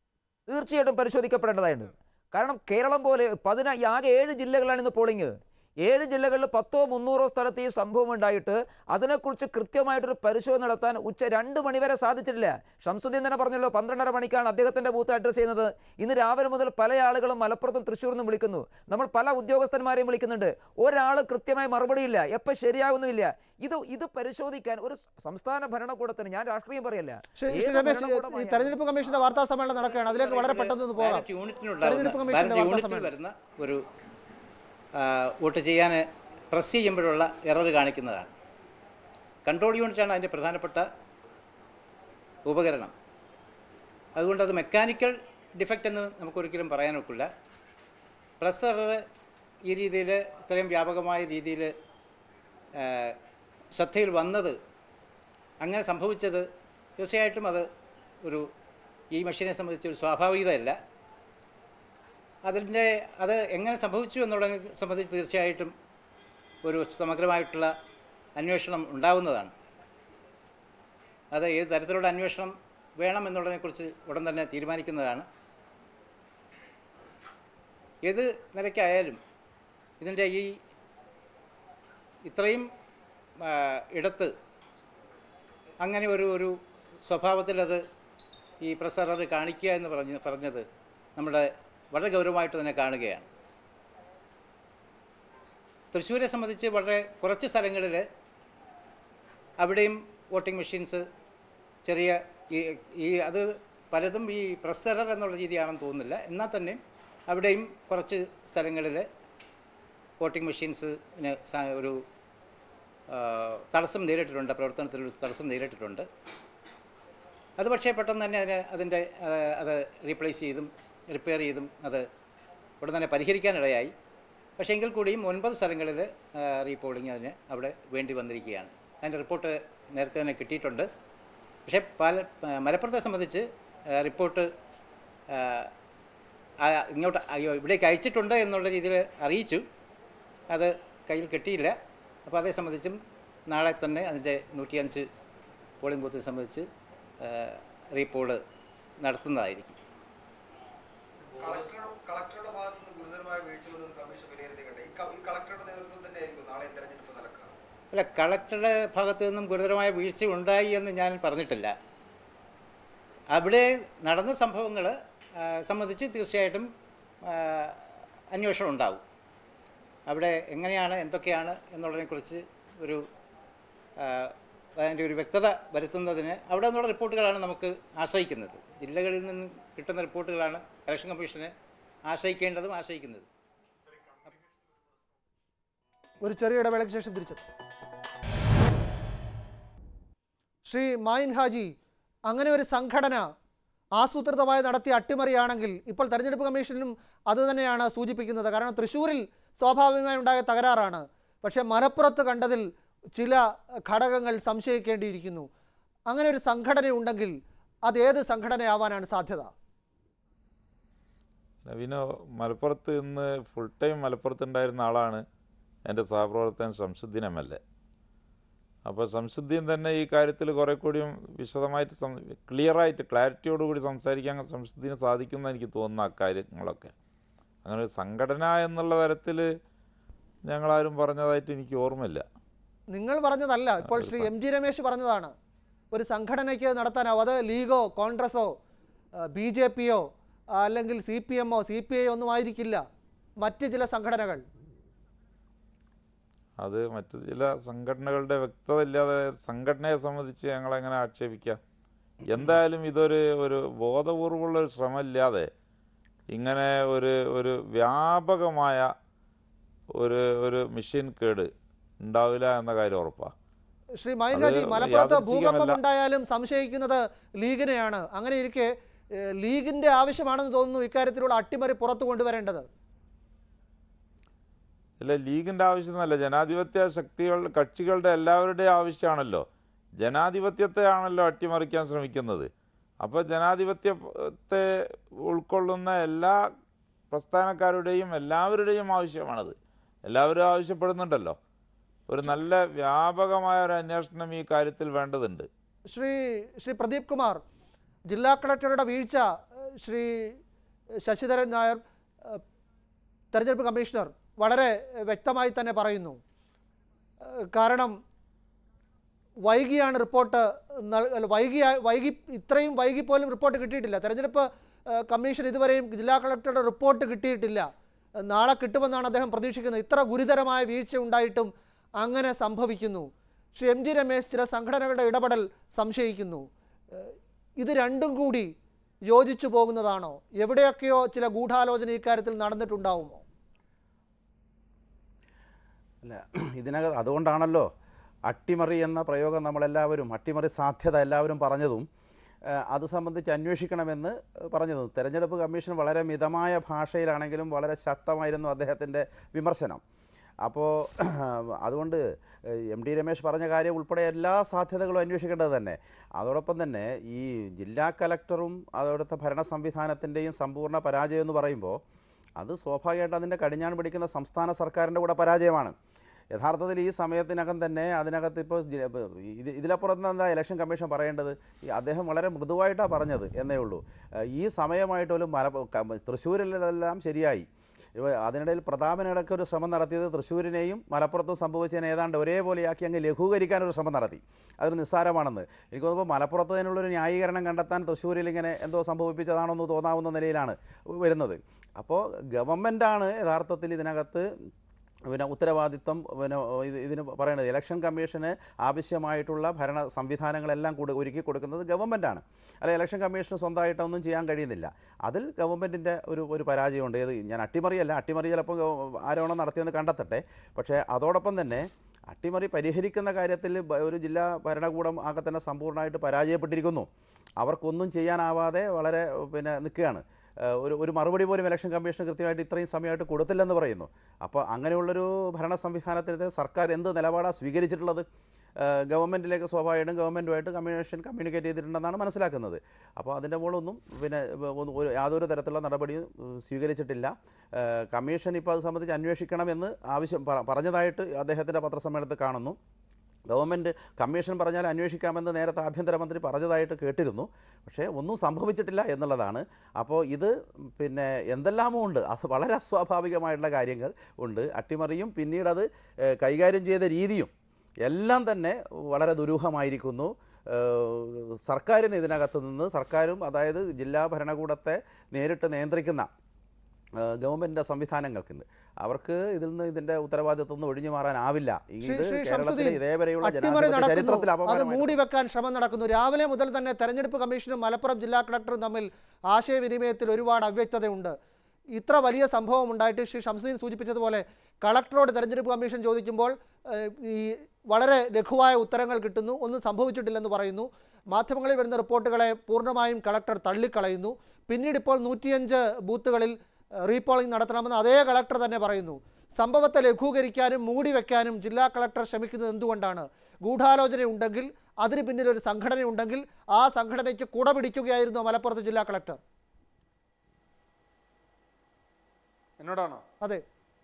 തീർച്ചയായിട്ടും പരിശോധിക്കപ്പെടേണ്ടതായിട്ടുണ്ട് കാരണം കേരളം പോലെ പതിന ആകെ ഏഴ് ജില്ലകളാണ് ഇന്ന് പോളിംഗ് ഏഴ് ജില്ലകളിൽ പത്തോ മുന്നൂറോ സ്ഥലത്ത് ഈ സംഭവം ഉണ്ടായിട്ട് അതിനെക്കുറിച്ച് കൃത്യമായിട്ടൊരു പരിശോധന നടത്താൻ ഉച്ച രണ്ട് മണിവരെ സാധിച്ചിട്ടില്ല ഷംസുദ്ദീൻ തന്നെ പറഞ്ഞല്ലോ പന്ത്രണ്ടര മണിക്കാണ് അദ്ദേഹത്തിൻ്റെ ബൂത്ത് അഡ്രസ്സ് ചെയ്യുന്നത് ഇന്ന് രാവിലെ മുതൽ പല ആളുകളും മലപ്പുറത്തും തൃശ്ശൂരിൽ നിന്നും വിളിക്കുന്നു നമ്മൾ പല ഉദ്യോഗസ്ഥന്മാരെയും വിളിക്കുന്നുണ്ട് ഒരാൾ കൃത്യമായി മറുപടിയില്ല എപ്പോൾ ശരിയാകുന്നുമില്ല ഇത് ഇത് പരിശോധിക്കാൻ ഒരു സംസ്ഥാന ഭരണകൂടത്തിന് ഞാൻ രാഷ്ട്രീയം പറയല്ല ശ്രീ ശ്രീ ഏത് രമേശ് ഈ ഭരണകൂടമായാലും- തെരഞ്ഞെടുപ്പ് കമ്മീഷന്റെ വാർത്താ സമ്മേളനം നടക്കുകയാണ് അതിലേക്ക് വളരെ പെട്ടെന്ന് ഒന്ന് പോകാം ബാലറ്റ് യൂണിറ്റിനുണ്ടാകുന്ന തെരഞ്ഞെടുപ്പ് കമ്മീഷന്റെ ബാലറ്റ് വാർത്താ യൂണിറ്റിൽ സമ്മേളനം വരുന്ന ഒരു ആ, വോട്ട് ചെയ്യാൻ പ്രസ് ചെയ്യുമ്പോഴുള്ള എറർ കാണിക്കുന്നതാണ് കൺട്രോൾ യൂണിറ്റാണ് അതിൻ്റെ പ്രധാനപ്പെട്ട ഉപകരണം അതുകൊണ്ട് അത് മെക്കാനിക്കൽ ഡിഫക്റ്റ് എന്ന് നമുക്കൊരിക്കലും പറയാനൊക്കില്ല പ്രസ് എറർ ഈ രീതിയിൽ ഇത്രയും വ്യാപകമായ രീതിയിൽ ശ്രദ്ധയിൽ വന്നത് അങ്ങനെ സംഭവിച്ചത് തീർച്ചയായിട്ടും അത് ഒരു ഈ മെഷീനെ സംബന്ധിച്ച് ഒരു സ്വാഭാവികതയല്ല അതിൻ്റെ അത് എങ്ങനെ സംഭവിച്ചു എന്നുള്ളതിനെ സംബന്ധിച്ച് തീർച്ചയായിട്ടും ഒരു സമഗ്രമായിട്ടുള്ള അന്വേഷണം ഉണ്ടാവുന്നതാണ് അത് ഏത് തരത്തിലുള്ള അന്വേഷണം വേണം എന്നുള്ളതിനെക്കുറിച്ച് ഉടൻ തന്നെ തീരുമാനിക്കുന്നതാണ് ഏത് നിലയ്ക്കായാലും ഇതിൻ്റെ ഈ ഇത്രയും ആ, ഇടത്ത് അങ്ങനെ ഒരു ഒരു സ്വഭാവത്തിൽ അത് ഈ പ്രസറർ കാണിക്കുക എന്ന് പറഞ്ഞ് പറഞ്ഞത് നമ്മുടെ വളരെ ഗൗരവമായിട്ട് തന്നെ കാണുകയാണ് തൃശ്ശൂരെ സംബന്ധിച്ച് വളരെ കുറച്ച് സ്ഥലങ്ങളിൽ അവിടെയും വോട്ടിംഗ് മെഷീൻസ് ചെറിയ ഈ ഈ അത് പലതും ഈ പ്രസ് എറർ എന്നുള്ള രീതിയാണെന്ന് തോന്നുന്നില്ല എന്നാൽ തന്നെ അവിടെയും കുറച്ച് സ്ഥലങ്ങളിൽ വോട്ടിംഗ് മെഷീൻസിന് സ- ഒരു ആ, തടസ്സം നേരിട്ടിട്ടുണ്ട് പ്രവർത്തനത്തിൽ ഒരു തടസ്സം നേരിട്ടിട്ടുണ്ട് അത് പക്ഷേ പെട്ടെന്ന് തന്നെ അതിന് അതിൻ്റെ ആ, അത് റീപ്ലേസ് ചെയ്തും റിപ്പയർ ചെയ്തും അത് ഉടൻ തന്നെ പരിഹരിക്കാനിടയായി പക്ഷേ എങ്കിൽ കൂടിയും ഒൻപത് സ്ഥലങ്ങളിൽ റീപോളിംഗ് അതിന് അവിടെ വേണ്ടി വന്നിരിക്കുകയാണ് അതിൻ്റെ റിപ്പോർട്ട് നേരത്തെ തന്നെ കിട്ടിയിട്ടുണ്ട് പക്ഷേ പല ആ, മലപ്പുറത്തെ സംബന്ധിച്ച് ആ, റിപ്പോർട്ട് ആ, ആ, ഇങ്ങോട്ട് അയ്യോ ഇവിടേക്ക് അയച്ചിട്ടുണ്ട് എന്നുള്ള രീതിയിൽ അറിയിച്ചു അത് കയ്യിൽ കിട്ടിയില്ല അപ്പോൾ അതേ സംബന്ധിച്ചും നാളെ തന്നെ അതിൻ്റെ നൂറ്റിയഞ്ച് പോളിംഗ് ബൂത്തിനെ സംബന്ധിച്ച് ആ, റീപോള് നടത്തുന്നതായിരിക്കും കളക്ടറുടെ ഭാഗത്ത് നിന്ന് ഗുരുതരമായ വീഴ്ച വന്നത് കമ്മീഷൻ വിലയിരുത്തിക്കട്ടെ ഈ ക- ഈ കളക്ടറുടെ നേതൃത്വം തന്നെയായിരിക്കും നാളെ തെരഞ്ഞെടുപ്പ് നടക്കുക അല്ല കളക്ടറുടെ ഭാഗത്തു നിന്നും ഗുരുതരമായ വീഴ്ച ഉണ്ടായി എന്ന് ഞാൻ പറഞ്ഞിട്ടില്ല അവിടെ നടന്ന സംഭവങ്ങൾ സംബന്ധിച്ച് തീർച്ചയായിട്ടും ആ, അന്വേഷണം ഉണ്ടാവും അവിടെ എങ്ങനെയാണ് എന്തൊക്കെയാണ് എന്നുള്ളതിനെക്കുറിച്ച് ഒരു ആ, അതിൻ്റെ ഒരു വ്യക്തത വരുത്തുന്നതിന് അവിടെ നിന്നുള്ള റിപ്പോർട്ടുകളാണ് നമുക്ക് ആശ്രയിക്കുന്നത് ജില്ലകളിൽ നിന്ന് കിട്ടുന്ന റിപ്പോർട്ടുകളാണ് ഇലക്ഷൻ കമ്മീഷനെ ആശ്രയിക്കേണ്ടതും ആശ്രയിക്കുന്നതും ഒരു ചെറിയ ഇടവേളയ്ക്ക് ശേഷം തിരിച്ചെത്തും ശ്രീ മായിൻ ഹാജി അങ്ങനെ ഒരു സംഘടന ആസൂത്രിതമായി നടത്തിയ അട്ടിമറിയാണെങ്കിൽ ഇപ്പോൾ തെരഞ്ഞെടുപ്പ് കമ്മീഷനും അത് തന്നെയാണ് സൂചിപ്പിക്കുന്നത് കാരണം തൃശ്ശൂരിൽ സ്വാഭാവികമായി ഉണ്ടായ തകരാറാണ് പക്ഷേ മലപ്പുറത്ത് കണ്ടതിൽ ചില ഘടകങ്ങൾ സംശയിക്കേണ്ടിയിരിക്കുന്നു അങ്ങനെ ഒരു സംഘടന ഉണ്ടെങ്കിൽ അത് ഏത് സംഘടനയാവാനാണ് സാധ്യത നവീന മലപ്പുറത്ത് ഇന്ന് ഫുൾ ടൈം മലപ്പുറത്ത് ഉണ്ടായിരുന്ന ആളാണ് എൻ്റെ സഹപ്രവർത്തകൻ ശംസുദ്ദീൻ എം എൽ എ അപ്പോൾ ശംസുദ്ദീൻ തന്നെ ഈ കാര്യത്തിൽ കുറെ കൂടിയും വിശദമായിട്ട് സം ക്ലിയറായിട്ട് ക്ലാരിറ്റിയോടുകൂടി സംസാരിക്കാൻ ശംസുദ്ദീന് സാധിക്കുമെന്ന് എനിക്ക് തോന്നുന്നു ആ കാര്യങ്ങളൊക്കെ അങ്ങനെ ഒരു സംഘടന എന്നുള്ള തരത്തിൽ ഞങ്ങളാരും പറഞ്ഞതായിട്ട് എനിക്ക് ഓർമ്മയില്ല നിങ്ങൾ പറഞ്ഞതല്ല ഇപ്പോൾ ശ്രീ എം ജി രമേശ് പറഞ്ഞതാണ് ഒരു സംഘടനയ്ക്ക് നടത്താനാവും അത് ലീഗോ കോൺഗ്രസോ ബി ജെ പിയോ അല്ലെങ്കിൽ സി പി എമ്മോ സി പി ഐ ഒന്നും ആയിരിക്കില്ല മറ്റ് ചില സംഘടനകൾ അത് മറ്റു ചില സംഘടനകളുടെ വ്യക്തത ഇല്ലാതെ സംഘടനയെ സംബന്ധിച്ച് ഞങ്ങളെങ്ങനെ ആക്ഷേപിക്കാം എന്തായാലും ഇതൊരു ഒരു ബോധപൂർവമുള്ള ഒരു ശ്രമമില്ലാതെ ഇങ്ങനെ ഒരു ഒരു വ്യാപകമായ ഒരു ഒരു മെഷീൻ കേട് ഉണ്ടാവില്ല എന്ന കാര്യം ഉറപ്പാണ് ശ്രീ മൈൻഹാജി അത് മലപ്പുറത്ത് യാദൃച്ഛികമല്ല. ഭൂകമ്പം ഉണ്ടായാലും സംശയിക്കുന്നത് ലീഗിനെയാണ് അങ്ങനെ ഇരിക്കെ ഏഹ്, ലീഗിന്റെ ആവശ്യമാണെന്ന് തോന്നുന്നു ഇക്കാര്യത്തിലുള്ള അട്ടിമറി പുറത്തു കൊണ്ടുവരേണ്ടത് ഇല്ല ലീഗിൻ്റെ ആവശ്യമൊന്നുമല്ല ജനാധിപത്യ ശക്തികൾ കക്ഷികളുടെ എല്ലാവരുടെയും ആവശ്യമാണല്ലോ ജനാധിപത്യത്തെ ആണല്ലോ അട്ടിമറിക്കാൻ ശ്രമിക്കുന്നത് അപ്പോൾ ജനാധിപത്യത്തെ ഉൾക്കൊള്ളുന്ന എല്ലാ പ്രസ്ഥാനക്കാരുടെയും എല്ലാവരുടെയും ആവശ്യമാണത് എല്ലാവരും ആവശ്യപ്പെടുന്നുണ്ടല്ലോ ഒരു നല്ല വ്യാപകമായ ഒരു അന്വേഷണം ഈ കാര്യത്തിൽ വേണ്ടതുണ്ട് ശ്രീ ശ്രീ പ്രദീപ് കുമാർ ജില്ലാ കളക്ടറുടെ വീഴ്ച ഏഹ്, ശ്രീ ശശിധരൻ നായർ ഏഹ്, തെരഞ്ഞെടുപ്പ് കമ്മീഷണർ വളരെ വ്യക്തമായി തന്നെ പറയുന്നു ഏഹ്, കാരണം വൈകിയാണ് റിപ്പോർട്ട് നൽ- അല്ല, വൈകി വൈകി ഇത്രയും വൈകി പോലും റിപ്പോർട്ട് കിട്ടിയിട്ടില്ല തെരഞ്ഞെടുപ്പ് ഏഹ്, കമ്മീഷൻ ഇതുവരെയും ജില്ലാ കളക്ടറുടെ റിപ്പോർട്ട് കിട്ടിയിട്ടില്ല ഏഹ്, നാളെ കിട്ടുമെന്നാണ് അദ്ദേഹം പ്രതീക്ഷിക്കുന്നത് ഇത്ര ഗുരുതരമായ വീഴ്ച ഉണ്ടായിട്ടും അങ്ങനെ സംഭവിക്കുന്നു ശ്രീ എം ജി രമേശ് ചില സംഘടനകളുടെ ഇടപെടൽ സംശയിക്കുന്നു ഏഹ്, ഇത് രണ്ടും കൂടി യോജിച്ചു പോകുന്നതാണോ എവിടെയൊക്കെയോ ചില ഗൂഢാലോചന ഇക്കാര്യത്തിൽ നടന്നിട്ടുണ്ടാവുമോ അല്ല ഇതിനകത്ത് അതുകൊണ്ടാണല്ലോ അട്ടിമറി എന്ന പ്രയോഗം നമ്മളെല്ലാവരും അട്ടിമറി സാധ്യത എല്ലാവരും പറഞ്ഞതും ആ, അത് സംബന്ധിച്ച് അന്വേഷിക്കണമെന്ന് പറഞ്ഞതും തെരഞ്ഞെടുപ്പ് കമ്മീഷൻ വളരെ മിതമായ ഭാഷയിലാണെങ്കിലും വളരെ ശക്തമായിരുന്നു അദ്ദേഹത്തിൻ്റെ വിമർശനം അപ്പോൾ അതുകൊണ്ട് എം ഡി രമേശ് പറഞ്ഞ കാര്യം ഉൾപ്പെടെ എല്ലാ സാധ്യതകളും അന്വേഷിക്കേണ്ടത് തന്നെ അതോടൊപ്പം തന്നെ ഈ ജില്ലാ കലക്ടറും അതോടത്തെ ഭരണ സംവിധാനത്തിൻ്റെയും സമ്പൂർണ്ണ പരാജയം എന്ന് പറയുമ്പോൾ അത് സ്വാഭാവികമായിട്ട് അതിൻ്റെ കടിഞ്ഞാൺ പിടിക്കുന്ന സംസ്ഥാന സർക്കാരിൻ്റെ കൂടെ പരാജയമാണ് യഥാർത്ഥത്തിൽ ഈ സമയത്തിനകം തന്നെ അതിനകത്ത് ഇപ്പോൾ ജി- ഇത് ഇതിലപ്പുറത്ത് എന്താ ഇലക്ഷൻ കമ്മീഷൻ പറയേണ്ടത് ഈ അദ്ദേഹം വളരെ മൃദുവായിട്ടാണ് പറഞ്ഞത് എന്നേ ഉള്ളൂ ഏഹ് ഈ സമയമായിട്ട് പോലും മല ക- തൃശ്ശൂരിലെല്ലാം ശരിയായി ഇവ അതിനിടയിൽ പ്രതാപനടക്കം ഒരു ശ്രമം നടത്തിയത് തൃശ്ശൂരിനെയും മലപ്പുറത്തും സംഭവിച്ചതിനെ ഏതാണ്ട് ഒരേപോലെയാക്കി അങ്ങ് ലഘൂകരിക്കാൻ ഒരു ശ്രമം നടത്തി അതൊരു നിസ്സാരമാണെന്ന് എനിക്ക് തോന്നുമ്പോൾ മലപ്പുറത്ത് അതിനുള്ളൊരു ന്യായീകരണം കണ്ടെത്താൻ തൃശ്ശൂരിൽ ഇങ്ങനെ എന്തോ സംഭവിപ്പിച്ചതാണോ എന്ന് തോന്നാവുന്ന നിലയിലാണ് വരുന്നത് അപ്പോൾ ഗവൺമെൻറ്റാണ് യഥാർത്ഥത്തിൽ ഇതിനകത്ത് പിന്നെ ഉത്തരവാദിത്വം പിന്നെ ഇത് ഇതിന് പറയുന്നത് ഇലക്ഷൻ കമ്മീഷന് ആവശ്യമായിട്ടുള്ള ഭരണ സംവിധാനങ്ങളെല്ലാം കൂടി ഒരുക്കി കൊടുക്കുന്നത് ഗവൺമെൻറ്റാണ് അല്ല ഇലക്ഷൻ കമ്മീഷന് സ്വന്തമായിട്ടൊന്നും ചെയ്യാൻ കഴിയുന്നില്ല അതിൽ ഗവൺമെൻറ്റിൻ്റെ ഒരു ഒരു പരാജയമുണ്ട് ഏത് ഞാൻ അട്ടിമറിയല്ല അട്ടിമറി ചിലപ്പോൾ ഗവ- ആരോണോ നടത്തിയെന്ന് കണ്ടെത്തട്ടെ പക്ഷേ അതോടൊപ്പം തന്നെ അട്ടിമറി പരിഹരിക്കുന്ന കാര്യത്തിൽ ബ- ഒരു ജില്ലാ ഭരണകൂടം ആകെ തന്നെ സമ്പൂർണ്ണമായിട്ട് പരാജയപ്പെട്ടിരിക്കുന്നു അവർക്കൊന്നും ചെയ്യാനാവാതെ വളരെ പിന്നെ നിൽക്കുകയാണ് ഏഹ് ഒരു ഒരു മറുപടി പോലും ഇലക്ഷൻ കമ്മീഷൻ കൃത്യമായിട്ട് ഇത്രയും സമയമായിട്ട് കൊടുത്തില്ലെന്ന് പറയുന്നു അപ്പോൾ അങ്ങനെയുള്ളൊരു ഭരണ സംവിധാനത്തിൻ്റെ സർക്കാർ എന്ത് നിലപാടാണ് സ്വീകരിച്ചിട്ടുള്ളത് ഏഹ് ഗവൺമെൻറ്റിലേക്ക് സ്വാഭാവികമായിട്ടും ഗവൺമെൻറ്റുമായിട്ട് കമ്മീഷൻ കമ്മ്യൂണിക്കേറ്റ് ചെയ്തിട്ടുണ്ടെന്നാണ് മനസ്സിലാക്കുന്നത് അപ്പോൾ അതിൻ്റെ മുകളൊന്നും പിന്നെ വ- ഒന്നും ഒരു യാതൊരു തരത്തിലുള്ള നടപടിയും ഏഹ് സ്വീകരിച്ചിട്ടില്ല ഏഹ് കമ്മീഷൻ ഇപ്പോൾ അത് സംബന്ധിച്ച് അന്വേഷിക്കണമെന്ന് ആവശ്യം പ- പറഞ്ഞതായിട്ട് അദ്ദേഹത്തിൻ്റെ പത്രസമ്മേളനത്തിൽ കാണുന്നു ഗവൺമെൻറ് കമ്മീഷൻ പറഞ്ഞാൽ അന്വേഷിക്കാമെന്ന് നേരത്തെ ആഭ്യന്തരമന്ത്രി പറഞ്ഞതായിട്ട് കേട്ടിരുന്നു പക്ഷേ ഒന്നും സംഭവിച്ചിട്ടില്ല എന്നുള്ളതാണ് അപ്പോൾ ഇത് പിന്നെ എന്തെല്ലാമോ ഉണ്ട് അത് വളരെ അസ്വാഭാവികമായിട്ടുള്ള കാര്യങ്ങൾ ഉണ്ട് അട്ടിമറിയും പിന്നീട് അത് ഏഹ്, കൈകാര്യം ചെയ്ത രീതിയും എല്ലാം തന്നെ വളരെ ദുരൂഹമായിരിക്കുന്നു ഏഹ്, സർക്കാരിന് ഇതിനകത്ത് നിന്ന് സർക്കാരും അതായത് ജില്ലാ ഭരണകൂടത്തെ നേരിട്ട് നിയന്ത്രിക്കുന്ന ഗവൺമെൻറ്റിൻ്റെ സംവിധാനങ്ങൾക്കുണ്ട് അവർക്ക് ഇതിൽ നിന്ന് ഇതിൻ്റെ ഉത്തരവാദിത്വം നിന്ന് ഒഴിഞ്ഞു മാറാനാവില്ല ശ്രീ ഇത് ശ്രീ കേരളത്തിലെ ഷംസുദ്ദീൻ ഇതേവരെയുള്ള അട്ടിമറി ജനാധിപത്യ നടക്കുന്നു ചരിത്രത്തിൽ അത് അപമാനമായി മൂടി വെക്കാൻ ശ്രമം നടക്കുന്നു രാവിലെ മുതൽ തന്നെ തെരഞ്ഞെടുപ്പ് കമ്മീഷനും മലപ്പുറം ജില്ലാ കളക്ടറും തമ്മിൽ ആശയവിനിമയത്തിൽ ഒരുപാട് അവ്യക്തതയുണ്ട് ഇത്ര വലിയ സംഭവം ഉണ്ടായിട്ട് ശ്രീ ഷംസുദ്ദീൻ സൂചിപ്പിച്ചതുപോലെ കളക്ടറോട് തെരഞ്ഞെടുപ്പ് കമ്മീഷൻ ചോദിക്കുമ്പോൾ ഏഹ്, ഈ വളരെ ലഘുവായ ഉത്തരങ്ങൾ കിട്ടുന്നു ഒന്നും സംഭവിച്ചിട്ടില്ലെന്ന് പറയുന്നു മാധ്യമങ്ങളിൽ വരുന്ന റിപ്പോർട്ടുകളെ പൂർണ്ണമായും കളക്ടർ തള്ളിക്കളയുന്നു പിന്നീട് ഇപ്പോൾ നൂറ്റിയഞ്ച് ബൂത്തുകളിൽ ഏഹ്, റീപോളിംഗ് നടത്തണമെന്ന് അതേ കളക്ടർ തന്നെ പറയുന്നു സംഭവത്തെ ലഘൂകരിക്കാനും മൂടി വെക്കാനും ജില്ലാ കളക്ടർ ശ്രമിക്കുന്നത് എന്തുകൊണ്ടാണ് ഗൂഢാലോചന ഉണ്ടെങ്കിൽ അതിന് പിന്നിൽ ഒരു സംഘടന ഉണ്ടെങ്കിൽ ആ സംഘടനയ്ക്ക് കുട പിടിക്കുകയായിരുന്നു മലപ്പുറത്ത് ജില്ലാ കളക്ടർ എന്നോടാണോ അതെ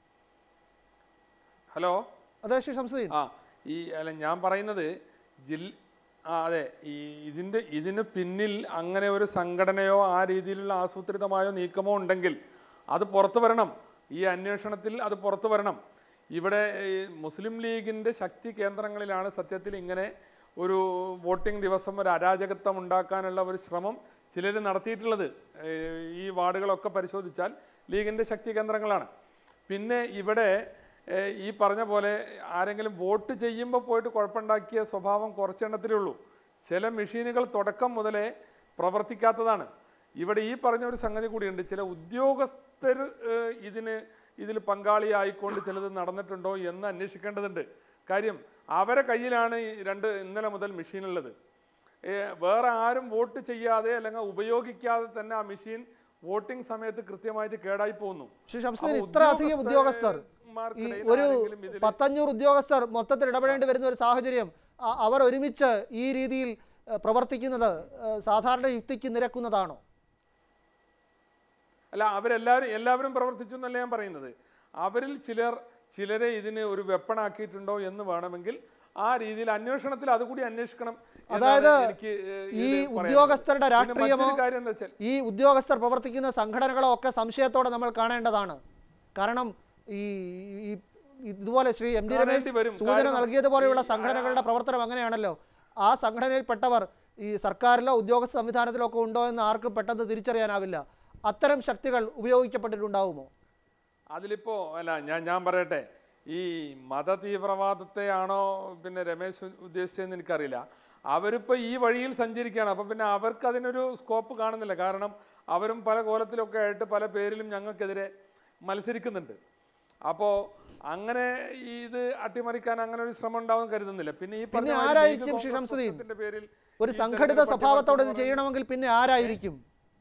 ഹലോ അതെ ശ്രീ ഷംസുദ്ദീൻ ആ ഈ അല്ല ഞാൻ പറയുന്നത് ജിൽ ആ അതെ ഈ ഇതിൻ്റെ ഇതിന് പിന്നിൽ അങ്ങനെ ഒരു സംഘടനയോ ആ രീതിയിലുള്ള ആസൂത്രിതമായോ നീക്കമോ ഉണ്ടെങ്കിൽ അത് പുറത്തു വരണം ഈ അന്വേഷണത്തിൽ അത് പുറത്തു വരണം ഇവിടെ ഈ മുസ്ലിം ലീഗിൻ്റെ ശക്തി കേന്ദ്രങ്ങളിലാണ് സത്യത്തിൽ ഇങ്ങനെ ഒരു വോട്ടിംഗ് ദിവസം ഒരു അരാജകത്വം ഉണ്ടാക്കാനുള്ള ഒരു ശ്രമം ചിലർ നടത്തിയിട്ടുള്ളത് ഏഹ് ഈ വാർഡുകളൊക്കെ പരിശോധിച്ചാൽ ലീഗിൻ്റെ ശക്തി കേന്ദ്രങ്ങളാണ് പിന്നെ ഇവിടെ ഏഹ് ഈ പറഞ്ഞ പോലെ ആരെങ്കിലും വോട്ട് ചെയ്യുമ്പോൾ പോയിട്ട് കുഴപ്പമുണ്ടാക്കിയ സ്വഭാവം കുറച്ചെണ്ണത്തിലേ ഉള്ളൂ ചില മെഷീനുകൾ തുടക്കം മുതലേ പ്രവർത്തിക്കാത്തതാണ് ഇവിടെ ഈ പറഞ്ഞ ഒരു സംഗതി കൂടിയുണ്ട് ചില ഉദ്യോഗസ്ഥർ ഏഹ് ഇതിന് ഇതിൽ പങ്കാളിയായിക്കൊണ്ട് ചിലത് നടന്നിട്ടുണ്ടോ എന്ന് അന്വേഷിക്കേണ്ടതുണ്ട് കാര്യം അവരെ കയ്യിലാണ് ഈ രണ്ട് ഇന്നലെ മുതൽ മെഷീനുള്ളത് ഏഹ് വേറെ ആരും വോട്ട് ചെയ്യാതെ അല്ലെങ്കിൽ ഉപയോഗിക്കാതെ തന്നെ ആ മെഷീൻ വോട്ടിംഗ് സമയത്ത് കൃത്യമായിട്ട് കേടായി പോകുന്നു ശ്രീ ഷംസുദ്ദീൻ അപ്പൊ ഇത്ര അധികം ഉദ്യോഗസ്ഥർ ഈ ഉദ്യോഗസ്ഥന്മാർക്കിടയിൽ ഒരു ആരെങ്കിലും ഇതിൽ പത്തഞ്ഞൂറ് ഉദ്യോഗസ്ഥർ മൊത്തത്തിൽ ഇടപെടേണ്ടി വരുന്ന ഒരു സാഹചര്യം അ- അവർ ഒരുമിച്ച് ഈ രീതിയിൽ ഏഹ്, പ്രവർത്തിക്കുന്നത് ഏഹ്, സാധാരണ യുക്തിക്ക് നിരക്കുന്നതാണോ അല്ല അവരെല്ലാവരും എല്ലാവരും പ്രവർത്തിച്ചു എന്നല്ല ഞാൻ പറയുന്നത് അവരിൽ ചിലർ ചിലരെ ഇതിന് ഒരു വെപ്പണാക്കിയിട്ടുണ്ടോ എന്ന് വേണമെങ്കിൽ ആ രീതിയിൽ അന്വേഷണത്തിൽ അതുകൂടി അന്വേഷിക്കണം എന്നാണ് അതായത് എനിക്ക് ഏഹ്, ഈ ഇതിൽ പറയാനുള്ളത്. ഉദ്യോഗസ്ഥരുടെ പിന്നെ രാഷ്ട്രീയമോ മറ്റൊരു കാര്യം എന്താ വെച്ചാൽ ഈ ഉദ്യോഗസ്ഥർ പ്രവർത്തിക്കുന്ന സംഘടനകളോ ഒക്കെ സംശയത്തോടെ നമ്മൾ കാണേണ്ടതാണ് കാരണം ഈ ഈ- ഇതുപോലെ ശ്രീ എം ഡി രമേശ് കാണേണ്ടി വരും. സൂചന കാരണം നൽകിയതുപോലെയുള്ള ഈ- സംഘടനകളുടെ പ്രവർത്തനം അങ്ങനെയാണല്ലോ ആ സംഘടനയിൽപ്പെട്ടവർ ഈ സർക്കാരിലോ ഉദ്യോഗസ്ഥ സംവിധാനത്തിലോ ഒക്കെ ഉണ്ടോ എന്ന് ആർക്കും പെട്ടെന്ന് തിരിച്ചറിയാനാവില്ല അത്തരം ശക്തികൾ ഉപയോഗിക്കപ്പെട്ടിട്ടുണ്ടാവുമോ അതിലിപ്പോ അല്ല ഞാൻ ഞാൻ പറയട്ടെ ഈ മത തീവ്രവാദത്തെയാണോ പിന്നെ രമേശ് ഉദ്ദേശിച്ചതെന്ന് എനിക്കറിയില്ല അവരിപ്പോൾ ഈ വഴിയിൽ സഞ്ചരിക്കുകയാണ് അപ്പം പിന്നെ അവർക്ക് അതിനൊരു സ്കോപ്പ് കാണുന്നില്ല കാരണം അവരും പല കോലത്തിലൊക്കെ ആയിട്ട് പല പേരിലും ഞങ്ങൾക്കെതിരെ മത്സരിക്കുന്നുണ്ട് അപ്പോൾ അങ്ങനെ ഈ ഇത് അട്ടിമറിക്കാൻ അങ്ങനെ ഒരു ശ്രമം ഉണ്ടാവും കരുതുന്നില്ല പിന്നെ ഈ പിന്നെ പറഞ്ഞ മാതിരി ആരായിരിക്കും ലീഗ് ശ്രീ കോൺഗ്രസ് ഷംസുദ്ദീൻ പ്രശ്നത്തിന്റെ പേരിൽ ഒരു ഈ സംഘടിത തെരഞ്ഞെടുപ്പ് സ്വഭാവത്തോടെ ഇത് അട്ടിമറിച്ചു ചെയ്യണമെങ്കിൽ പിന്നെ ആരായിരിക്കും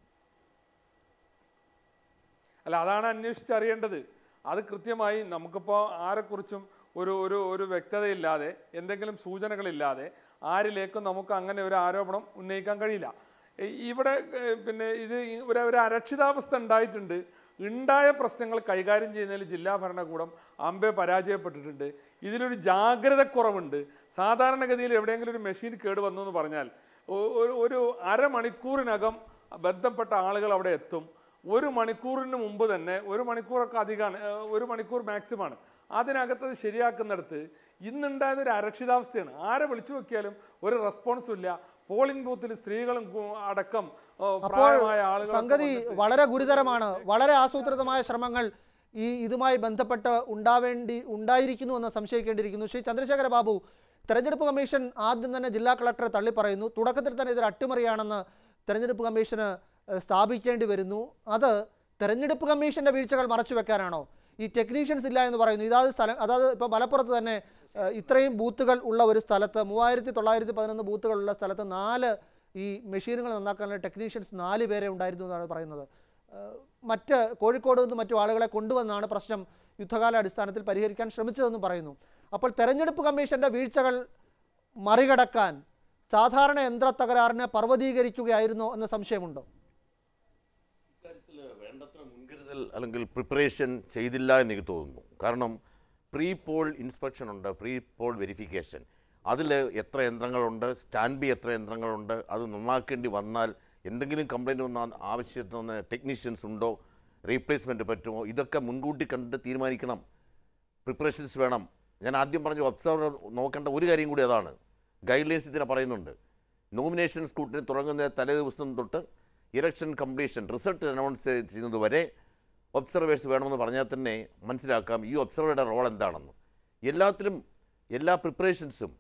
അല്ല അതാണ് അന്വേഷിച്ചറിയേണ്ടത് അത് കൃത്യമായി നമുക്കിപ്പോൾ ആരെക്കുറിച്ചും ഒരു ഒരു ഒരു വ്യക്തതയില്ലാതെ എന്തെങ്കിലും സൂചനകളില്ലാതെ ആരിലേക്കും നമുക്ക് അങ്ങനെ ഒരു ആരോപണം ഉന്നയിക്കാൻ കഴിയില്ല ഈ- ഇവിടെ ഏഹ്, പിന്നെ ഇത് ഈ ഒരു ഒരു അരക്ഷിതാവസ്ഥ ഉണ്ടായിട്ടുണ്ട് ഉണ്ടായ പ്രശ്നങ്ങൾ കൈകാര്യം ചെയ്യുന്നതിൽ ജില്ലാ ഭരണകൂടം അമ്പെ പരാജയപ്പെട്ടിട്ടുണ്ട് ഇതിലൊരു ജാഗ്രതക്കുറവുണ്ട് സാധാരണഗതിയിൽ എവിടെയെങ്കിലും ഒരു മെഷീൻ കേട് വന്നു എന്ന് പറഞ്ഞാൽ ഒ- ഒരു ഒരു അരമണിക്കൂറിനകം ബന്ധപ്പെട്ട ആളുകൾ അവിടെ എത്തും ഒരു മണിക്കൂറിന് മുമ്പ് തന്നെ ഒരു മണിക്കൂറൊക്കെ അധികമാണ് ഏഹ് ഒരു മണിക്കൂർ മാക്സിമാണ് അതിനകത്ത് അത് ശരിയാക്കുന്നിടത്ത് ഇന്നുണ്ടായത് ഒരു അരക്ഷിതാവസ്ഥയാണ് ആരെ വിളിച്ചു നോക്കിയാലും ഒരു റെസ്പോൺസും ഇല്ല പോളിംഗ് ബൂത്തിൽ സ്ത്രീകളും കു- അടക്കം ഏഹ് അപ്പോൾ പ്രായമായ ആളുകൾ സംഗതി വളരെ ഗുരുതരമാണ് വളരെ ആസൂത്രിതമായ ശ്രമങ്ങൾ ഈ ഇതുമായി ബന്ധപ്പെട്ട് ഉണ്ടാവേണ്ടി ഉണ്ടായിരിക്കുന്നു എന്ന് സംശയിക്കേണ്ടിയിരിക്കുന്നു ശ്രീ ചന്ദ്രശേഖര ബാബു തെരഞ്ഞെടുപ്പ് കമ്മീഷൻ ആദ്യം തന്നെ ജില്ലാ കളക്ടറെ തള്ളിപ്പറയുന്നു തുടക്കത്തിൽ തന്നെ ഇതൊരു അട്ടിമറിയാണെന്ന് തെരഞ്ഞെടുപ്പ് കമ്മീഷന് ഏഹ്, സ്ഥാപിക്കേണ്ടി വരുന്നു അത് തെരഞ്ഞെടുപ്പ് കമ്മീഷന്റെ വീഴ്ചകൾ മറച്ചു വെക്കാനാണോ ഈ ടെക്നീഷ്യൻസ് ഇല്ല എന്ന് പറയുന്നു ഇതാത് സ്ഥലം അതായത് ഇപ്പോൾ മലപ്പുറത്ത് തന്നെ ഏഹ്, ഇത്രയും ബൂത്തുകൾ ഉള്ള ഒരു സ്ഥലത്ത് മൂവായിരത്തി തൊള്ളായിരത്തി പതിനൊന്ന് ബൂത്തുകളുള്ള സ്ഥലത്ത് നാല് ഈ മെഷീനുകൾ നന്നാക്കാനുള്ള ടെക്നീഷ്യൻസ് നാല് പേരെ ഉണ്ടായിരുന്നു എന്നാണ് പറയുന്നത് ഏഹ്, മറ്റ് കോഴിക്കോട് നിന്നും മറ്റു ആളുകളെ കൊണ്ടുവന്നാണ് പ്രശ്നം യുദ്ധകാല അടിസ്ഥാനത്തിൽ പരിഹരിക്കാൻ ശ്രമിച്ചതെന്നും പറയുന്നു അപ്പോൾ തെരഞ്ഞെടുപ്പ് കമ്മീഷന്റെ വീഴ്ചകൾ മറികടക്കാൻ സാധാരണ യന്ത്ര തകരാറിനെ പർവ്വതീകരിക്കുകയായിരുന്നോ എന്ന സംശയമുണ്ടോ ഇക്കാര്യത്തിൽ വേണ്ടത്ര മുൻകരുതൽ അല്ലെങ്കിൽ പ്രിപ്പറേഷൻ ചെയ്തില്ല എന്ന് എനിക്ക് തോന്നുന്നു കാരണം പ്രീ പോൾ ഇൻസ്പെക്ഷൻ ഉണ്ട് പ്രീ പോൾ വെരിഫിക്കേഷൻ അതിൽ എത്ര യന്ത്രങ്ങളുണ്ട് സ്റ്റാൻഡ് ബി എത്ര യന്ത്രങ്ങളുണ്ട് അത് നന്നാക്കേണ്ടി വന്നാൽ എന്തെങ്കിലും കംപ്ലൈൻറ്റ് വന്നാൽ ആവശ്യത്തിന് ടെക്നീഷ്യൻസ് ഉണ്ടോ റീപ്ലേസ്മെൻറ്റ് പറ്റുമോ ഇതൊക്കെ മുൻകൂട്ടി കണ്ട് തീരുമാനിക്കണം പ്രിപ്പറേഷൻസ് വേണം ഞാൻ ആദ്യം പറഞ്ഞു ഒബ്സർവർ നോക്കേണ്ട ഒരു കാര്യം കൂടി അതാണ് ഗൈഡ് ലൈൻസ് ഇതിനെ പറയുന്നുണ്ട് നോമിനേഷൻ സ്കൂട്ടിന് തുടങ്ങുന്ന തലേ ദിവസം തൊട്ട് ഇലക്ഷൻ കംപ്ലീഷൻ റിസൾട്ട് അനൗൺസ് ചെയ്യുന്നത് വരെ ഒബ്സർവേഴ്സ് വേണമെന്ന് പറഞ്ഞാൽ തന്നെ മനസ്സിലാക്കാം ഈ ഒബ്സർവറുടെ റോൾ എന്താണെന്ന് എല്ലാത്തിലും എല്ലാ പ്രിപ്പറേഷൻസും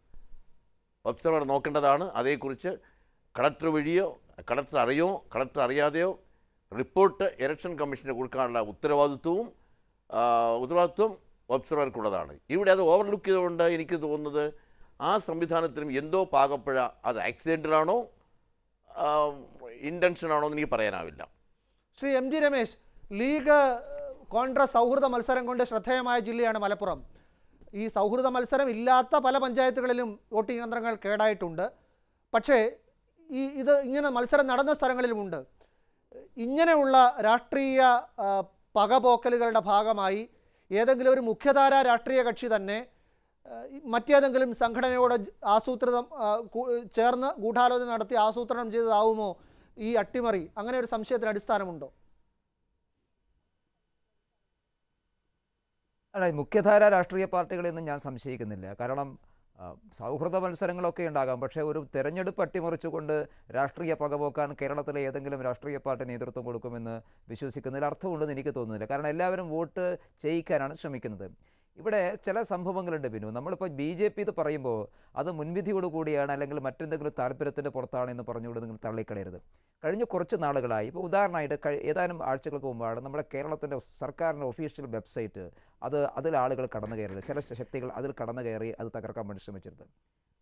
ഒബ്സർവർ നോക്കേണ്ടതാണ് അതേക്കുറിച്ച് കളക്ടർ വഴിയോ കളക്ടർ അറിയോ കളക്ടർ അറിയാതെയോ റിപ്പോർട്ട് ഇലക്ഷൻ കമ്മീഷന് കൊടുക്കാനുള്ള ഉത്തരവാദിത്വവും ആ, ഉത്തരവാദിത്വം ഒബ്സർവർക്കുള്ളതാണ് ഇവിടെ അത് ഓവർലുക്ക് ചെയ്തുകൊണ്ട് എനിക്ക് തോന്നുന്നത് ആ സംവിധാനത്തിലും എന്തോ പാകപ്പഴ അത് ആക്സിഡൻ്റലാണോ ഇൻറ്റൻഷനാണോ എന്ന് എനിക്ക് പറയാനാവില്ല ശ്രീ എം ജി രമേശ് ലീഗ് കോൺഗ്രസ് സൗഹൃദ മത്സരം കൊണ്ട് ശ്രദ്ധേയമായ ജില്ലയാണ് മലപ്പുറം ഈ സൗഹൃദ മത്സരം ഇല്ലാത്ത പല പഞ്ചായത്തുകളിലും വോട്ടിംഗ് യന്ത്രങ്ങൾ കേടായിട്ടുണ്ട് പക്ഷേ ഈ ഇത് ഇങ്ങനെ മത്സരം നടന്ന സ്ഥലങ്ങളിലുമുണ്ട് ഇങ്ങനെയുള്ള രാഷ്ട്രീയ ആ, പകപോക്കലുകളുടെ ഭാഗമായി ഏതെങ്കിലും ഒരു മുഖ്യധാര രാഷ്ട്രീയ കക്ഷി തന്നെ ആ, ഈ മറ്റേതെങ്കിലും സംഘടനയോട് ജ- ആസൂത്രിതം ആ, കൂ- ചേർന്ന് ഗൂഢാലോചന നടത്തി ആസൂത്രണം ചെയ്തതാവുമോ ഈ അട്ടിമറി അങ്ങനെ ഒരു സംശയത്തിന് അടിസ്ഥാനമുണ്ടോ അല്ല ഈ മുഖ്യധാര രാഷ്ട്രീയ പാർട്ടികളെയൊന്നും ഞാൻ സംശയിക്കുന്നില്ല കാരണം ആ, സൗഹൃദ മത്സരങ്ങളൊക്കെ ഉണ്ടാകാം പക്ഷേ ഒരു തെരഞ്ഞെടുപ്പ് അട്ടിമറിച്ചുകൊണ്ട് രാഷ്ട്രീയ പകപോക്കാൻ കേരളത്തിലെ ഏതെങ്കിലും രാഷ്ട്രീയ പാർട്ടി നേതൃത്വം കൊടുക്കുമെന്ന് വിശ്വസിക്കുന്നതിൽ അർത്ഥമുണ്ടെന്ന് എനിക്ക് തോന്നുന്നില്ല കാരണം എല്ലാവരും വോട്ട് ചെയ്യിക്കാനാണ് ശ്രമിക്കുന്നത് ഇവിടെ ചില സംഭവങ്ങളുണ്ട് ബിനു നമ്മളിപ്പോൾ ബി ജെ പി ഇത് പറയുമ്പോൾ അത് മുൻവിധിയോടുകൂടിയാണ് അല്ലെങ്കിൽ മറ്റെന്തെങ്കിലും താല്പര്യത്തിൻ്റെ പുറത്താണ് എന്ന് പറഞ്ഞുകൊണ്ട് നിങ്ങൾ തള്ളിക്കളയരുത് കഴിഞ്ഞ കുറച്ച് നാളുകളായി ഇപ്പോൾ ഉദാഹരണമായിട്ട് കഴി ഏതാനും ആഴ്ചകൾക്ക് മുമ്പാണ് നമ്മുടെ കേരളത്തിൻ്റെ സർക്കാരിൻ്റെ ഒഫീഷ്യൽ വെബ്സൈറ്റ് അത് അതിൽ ആളുകൾ കടന്നു കയറിയത് ചില ശക്തികൾ അതിൽ കടന്നു കയറി അത് തകർക്കാൻ വേണ്ടി ശ്രമിച്ചിരുന്നത്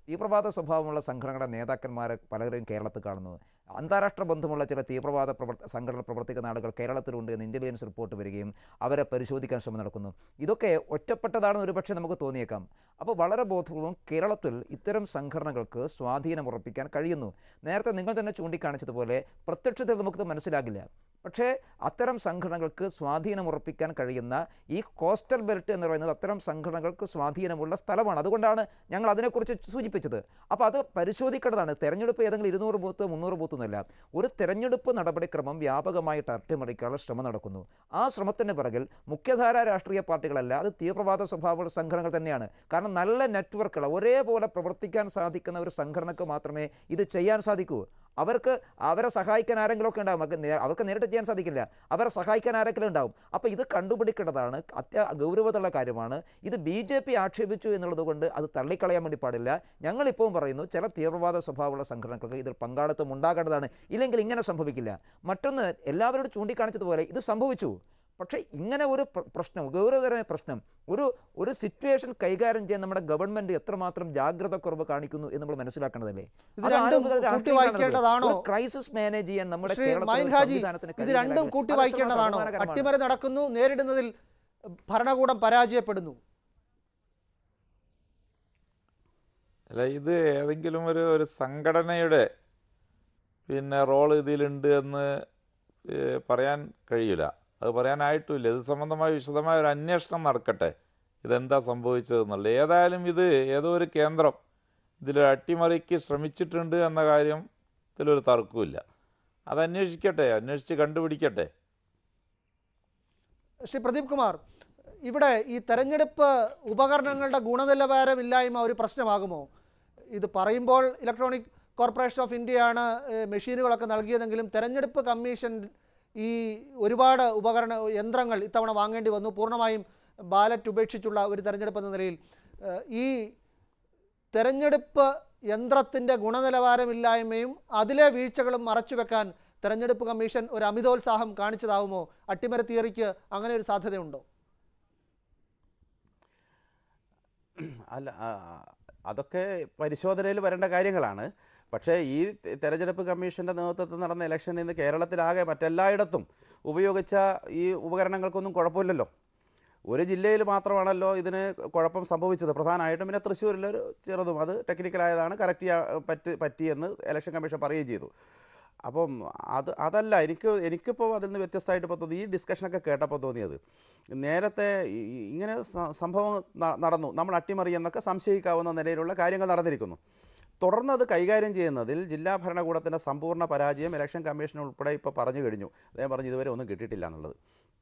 തീവ്രവാദ സ്വഭാവമുള്ള സംഘടനകളുടെ നേതാക്കന്മാരെ പലരും കേരളത്തിൽ കാണുന്നു അന്താരാഷ്ട്ര ബന്ധമുള്ള ചില തീവ്രവാദ പ്രവർത്ത സംഘടന പ്രവർത്തിക്കുന്ന ആളുകൾ കേരളത്തിലുണ്ട് എന്ന് ഇൻ്റലിജൻസ് റിപ്പോർട്ട് വരികയും അവരെ പരിശോധിക്കാൻ ശ്രമം നടക്കുന്നു ഇതൊക്കെ ഒറ്റപ്പെട്ടതാണെന്ന് ഒരുപക്ഷെ നമുക്ക് തോന്നിയേക്കാം അപ്പോൾ വളരെ ബോധപൂർവം കേരളത്തിൽ ഇത്തരം സംഘടനകൾക്ക് സ്വാധീനം ഉറപ്പിക്കാൻ കഴിയുന്നു നേരത്തെ നിങ്ങൾ തന്നെ ചൂണ്ടിക്കാണിച്ചതുപോലെ പ്രത്യക്ഷത്തിൽ നമുക്കത് മനസ്സിലാകില്ല പക്ഷേ അത്തരം സംഘടനകൾക്ക് സ്വാധീനം ഉറപ്പിക്കാൻ കഴിയുന്ന ഈ കോസ്റ്റൽ ബെൽറ്റ് എന്ന് പറയുന്നത് അത്തരം സംഘടനകൾക്ക് സ്വാധീനമുള്ള സ്ഥലമാണ് അതുകൊണ്ടാണ് ഞങ്ങൾ അതിനെക്കുറിച്ച് സൂചിപ്പിച്ചത് അപ്പോൾ അത് പരിശോധിക്കേണ്ടതാണ് തെരഞ്ഞെടുപ്പ് ഏതെങ്കിലും ഇരുന്നൂറ് ബൂത്ത് മുന്നൂറ് ബൂത്ത് എന്നല്ല ഒരു തെരഞ്ഞെടുപ്പ് നടപടിക്രമം വ്യാപകമായിട്ട് അട്ടിമറിക്കാനുള്ള ശ്രമം നടക്കുന്നു ആ ശ്രമത്തിന് പിറകിൽ മുഖ്യധാര രാഷ്ട്രീയ പാർട്ടികളല്ല അത് തീവ്രവാദ സ്വഭാവമുള്ള സംഘടനകൾ തന്നെയാണ് കാരണം നല്ല നെറ്റ്വർക്കുകൾ ഒരേപോലെ പ്രവർത്തിക്കാൻ സാധിക്കുന്ന ഒരു സംഘടനക്ക് മാത്രമേ ഇത് ചെയ്യാൻ സാധിക്കൂ അവർക്ക് അവരെ സഹായിക്കാൻ ആരെങ്കിലും ഒക്കെ ഉണ്ടാവും അവർക്ക് നേ- അവർക്ക് നേരിട്ട് ചെയ്യാൻ സാധിക്കില്ല അവരെ സഹായിക്കാൻ ആരെങ്കിലും ഉണ്ടാവും അപ്പോൾ ഇത് കണ്ടുപിടിക്കേണ്ടതാണ് അത്യ ഗൗരവതയുള്ള കാര്യമാണ് ഇത് ബി ജെ പി ആക്ഷേപിച്ചു എന്നുള്ളത് കൊണ്ട് അത് തള്ളിക്കളയാൻ വേണ്ടി പാടില്ല ഞങ്ങളിപ്പോൾ പറയുന്നു ചില തീവ്രവാദ സ്വഭാവമുള്ള സംഘടനകൾക്ക് ഇതിൽ പങ്കാളിത്തം ഉണ്ടാകേണ്ടതാണ് ഇല്ലെങ്കിൽ ഇങ്ങനെ സംഭവിക്കില്ല മറ്റൊന്ന് എല്ലാവരോടും ചൂണ്ടിക്കാണിച്ചതുപോലെ ഇത് സംഭവിച്ചു പക്ഷേ ഇങ്ങനെ ഒരു പ്ര- പ്രശ്നം ഗൗരവകരമായ പ്രശ്നം ഒരു ഒരു സിറ്റുവേഷൻ കൈകാര്യം ചെയ്യാൻ നമ്മുടെ ഗവൺമെന്റ് എത്രമാത്രം ജാഗ്രത കുറവ് കാണിക്കുന്നു എന്ന് നമ്മൾ മനസ്സിലാക്കേണ്ടതല്ലേ ഇത് അത് രണ്ടും ആളുകൾ രാഷ്ട്രീയം കൂട്ടി കാണുന്നത്. വായിക്കേണ്ടതാണോ? ഒരു ക്രൈസിസ് മാനേജ് ചെയ്യാൻ നമ്മുടെ ശ്രീ കേരളത്തിലെ മൈൻ ഒരു ഹാജി സംവിധാനത്തിന് ഇത് കഴിയുന്നില്ല രണ്ടും എങ്കിൽ കൂട്ടി അത് വായിക്കേണ്ടതാണോ എത്രമാത്രം അപമാനകരമാണ്. അട്ടിമറി നടക്കുന്നു നേരിടുന്നതിൽ ഭരണകൂടം പരാജയപ്പെടുന്നു അല്ല ഇത് ഏതെങ്കിലും ഒരു ഒരു സംഘടനയുടെ പിന്നെ റോൾ ഇതിലുണ്ട് എന്ന് ഏഹ്, പറയാൻ കഴിയില്ല അത് പറയാനായിട്ടുമില്ല ഇത് സംബന്ധമായ വിശദമായ ഒരു അന്വേഷണം നടക്കട്ടെ ഇതെന്താ സംഭവിച്ചതെന്നുള്ളത് ഏതായാലും ഇത് ഏതോ ഒരു കേന്ദ്രം ഇതിൽ അട്ടിമറിക്ക് ശ്രമിച്ചിട്ടുണ്ട് എന്ന കാര്യം ഇതിലൊരു തർക്കമില്ല അത് അന്വേഷിക്കട്ടെ അന്വേഷിച്ച് കണ്ടുപിടിക്കട്ടെ ശ്രീ പ്രദീപ് കുമാർ ഇവിടെ ഈ തെരഞ്ഞെടുപ്പ് ഉപകരണങ്ങളുടെ ഗുണനിലവാരമില്ലായ്മ ഒരു പ്രശ്നമാകുമോ ഇത് പറയുമ്പോൾ ഇലക്ട്രോണിക് കോർപ്പറേഷൻ ഓഫ് ഇന്ത്യയാണ് ഏഹ്, മെഷീനുകളൊക്കെ നൽകിയതെങ്കിലും തെരഞ്ഞെടുപ്പ് കമ്മീഷൻ ഈ ഒരുപാട് ഉപകരണ യന്ത്രങ്ങൾ ഇത്തവണ വാങ്ങേണ്ടി വന്നു പൂർണ്ണമായും ബാലറ്റ് ഉപേക്ഷിച്ചുള്ള ഒരു തെരഞ്ഞെടുപ്പ് എന്ന നിലയിൽ ഏഹ്, ഈ തെരഞ്ഞെടുപ്പ് യന്ത്രത്തിൻ്റെ ഗുണനിലവാരമില്ലായ്മയും അതിലെ വീഴ്ചകളും മറച്ചുവെക്കാൻ തെരഞ്ഞെടുപ്പ് കമ്മീഷൻ ഒരു അമിതോത്സാഹം കാണിച്ചതാവുമോ അട്ടിമറി തിയറിക്ക് അങ്ങനെ ഒരു സാധ്യതയുണ്ടോ അല്ല ആ, അതൊക്കെ പരിശോധനയിൽ വരേണ്ട കാര്യങ്ങളാണ് പക്ഷേ ഈ തെ- തെരഞ്ഞെടുപ്പ് കമ്മീഷൻ്റെ നേതൃത്വത്തിൽ നടന്ന ഇലക്ഷനിൽ നിന്ന് കേരളത്തിലാകെ മറ്റെല്ലായിടത്തും ഉപയോഗിച്ച ഈ ഉപകരണങ്ങൾക്കൊന്നും കുഴപ്പമില്ലല്ലോ ഒരു ജില്ലയിൽ മാത്രമാണല്ലോ ഇതിന് കുഴപ്പം സംഭവിച്ചത് പ്രധാനമായിട്ടും പിന്നെ തൃശ്ശൂരിൽ ഒരു ചെറുതും അത് ടെക്നിക്കലായതാണ് കറക്റ്റ് ചെയ്യാൻ പറ്റി പറ്റിയെന്ന് ഇലക്ഷൻ കമ്മീഷൻ പറയുകയും ചെയ്തു അപ്പം അത് അതല്ല എനിക്ക് എനിക്കിപ്പോൾ അതിൽ നിന്ന് വ്യത്യസ്തമായിട്ട് ഇപ്പോൾ തോന്നി ഈ ഡിസ്കഷനൊക്കെ കേട്ടപ്പോൾ തോന്നിയത് നേരത്തെ ഈ- ഈ ഇങ്ങനെ സ- സംഭവം ന- നടന്നു നമ്മൾ അട്ടിമറി എന്നൊക്കെ സംശയിക്കാവുന്ന നിലയിലുള്ള കാര്യങ്ങൾ നടന്നിരിക്കുന്നു തുടർന്ന് അത് കൈകാര്യം ചെയ്യുന്നതിൽ ജില്ലാ ഭരണകൂടത്തിൻ്റെ സമ്പൂർണ്ണ പരാജയം ഇലക്ഷൻ കമ്മീഷൻ ഉൾപ്പെടെ ഇപ്പോൾ പറഞ്ഞു കഴിഞ്ഞു അദ്ദേഹം പറഞ്ഞു ഇതുവരെ ഒന്നും കിട്ടിയിട്ടില്ല എന്നുള്ളത്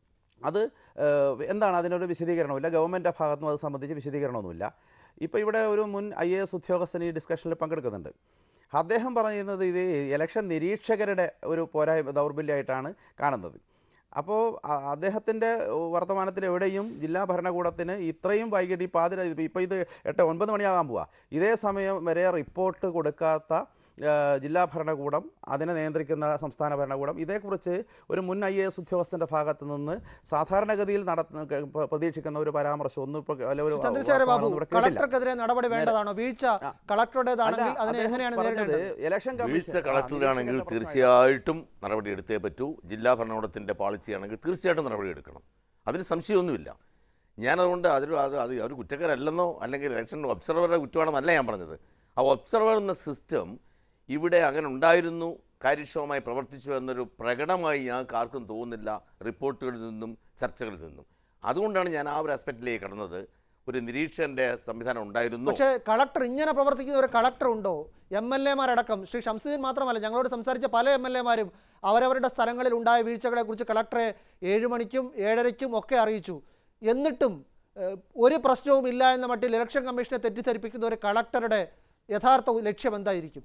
അത് ഏഹ്, എന്താണ് അതിനൊരു വിശദീകരണമില്ല ഗവൺമെൻറ് ഭാഗത്തുനിന്നും അത് സംബന്ധിച്ച് വിശദീകരണമൊന്നുമില്ല ഇപ്പോൾ ഇവിടെ ഒരു മുൻ ഐ എ എസ് ഉദ്യോഗസ്ഥൻ ഈ ഡിസ്കഷനിൽ പങ്കെടുക്കുന്നുണ്ട് അദ്ദേഹം പറയുന്നത് ഇത് ഇലക്ഷൻ നിരീക്ഷകരുടെ ഒരു പോരായ്മ ദൗർബല്യമായിട്ടാണ് കാണുന്നത് അപ്പോൾ അദ്ദേഹത്തിൻ്റെ വർത്തമാനത്തിൽ എവിടെയും ജില്ലാ ഭരണകൂടത്തിന് ഇത്രയും വൈകിട്ട് ഈ പാതിര ഇപ്പോൾ ഇത് എട്ട് ഒൻപത് മണിയാകാൻ പോവാ ഇതേ സമയം വരെ റിപ്പോർട്ട് കൊടുക്കാത്ത ആ, ജില്ലാ ഭരണകൂടം അതിനെ നിയന്ത്രിക്കുന്ന സംസ്ഥാന ഭരണകൂടം ഇതേക്കുറിച്ച് ഒരു മുൻ ഐ എ എസ് ഉദ്യോഗസ്ഥൻ്റെ ഭാഗത്ത് നിന്ന് സാധാരണഗതിയിൽ നടത്തുന്ന ക- പ്രതീക്ഷിക്കുന്ന ഒരു പരാമർശം ഒന്നും ഇപ്പോൾ അല്ല ഒരു ചന്ദ്രശേഖര ബാബു വർത്തമാനമൊന്നും ഇവിടെ കേട്ടില്ല. കളക്ടർക്കെതിരെ നടപടി വേണ്ടതാണോ വീഴ്ച കളക്ടറുടേതാണെങ്കിൽ അല്ല, അതിനെ അദ്ദേഹം എങ്ങനെയാണ് പറഞ്ഞത് നേരിടേണ്ടത് ഇലക്ഷൻ വീഴ്ച കമ്മീഷൻ കളക്ടറാണെങ്കിൽ ആ, നിരീക്ഷകരുടെ തീർച്ചയായിട്ടും നടപടി എടുത്തേ പറ്റൂ ജില്ലാ ഭരണകൂടത്തിൻ്റെ പാളിച്ചയാണെങ്കിൽ തീർച്ചയായിട്ടും നടപടി എടുക്കണം അതിന് സംശയമൊന്നുമില്ല ഞാനതുകൊണ്ട് അതൊരു അത് അത് ഒരു കുറ്റക്കാരല്ലെന്നോ അല്ലെങ്കിൽ ഇലക്ഷൻ ഒബ്സർവറുടെ കുറ്റമാണെന്നല്ല ഞാൻ പറഞ്ഞത് ആ ഒബ്സർവർ എന്ന സിസ്റ്റം ഇവിടെ അങ്ങനെ ഉണ്ടായിരുന്നു കാര്യക്ഷമമായി പ്രവർത്തിച്ചു എന്നൊരു പ്രകടമായി ഞങ്ങൾക്ക് ആർക്കും തോന്നുന്നില്ല റിപ്പോർട്ടുകളിൽ നിന്നും ചർച്ചകളിൽ നിന്നും അതുകൊണ്ടാണ് ഞാൻ ആ ഒരു ആസ്പെക്റ്റിലേക്ക് കടന്നത് ഒരു നിരീക്ഷകൻ്റെ സംവിധാനം ഉണ്ടായിരുന്നു പക്ഷേ കളക്ടർ ഇങ്ങനെ പ്രവർത്തിക്കുന്ന ഒരു കളക്ടർ ഉണ്ടോ എം എൽ എമാരടക്കം ശ്രീ ഷംസുദ്ദീൻ മാത്രമല്ല ഞങ്ങളോട് സംസാരിച്ച പല എം എൽ എമാരും അവരവരുടെ സ്ഥലങ്ങളിൽ ഉണ്ടായ വീഴ്ചകളെക്കുറിച്ച് കളക്ടറെ ഏഴ് മണിക്കും ഏഴരയ്ക്കും ഒക്കെ അറിയിച്ചു എന്നിട്ടും ഏഹ്, ഒരു പ്രശ്നവും ഇല്ല എന്ന മട്ടിൽ ഇലക്ഷൻ കമ്മീഷനെ തെറ്റിദ്ധരിപ്പിക്കുന്ന ഒരു കളക്ടറുടെ യഥാർത്ഥ ലക്ഷ്യം എന്തായിരിക്കും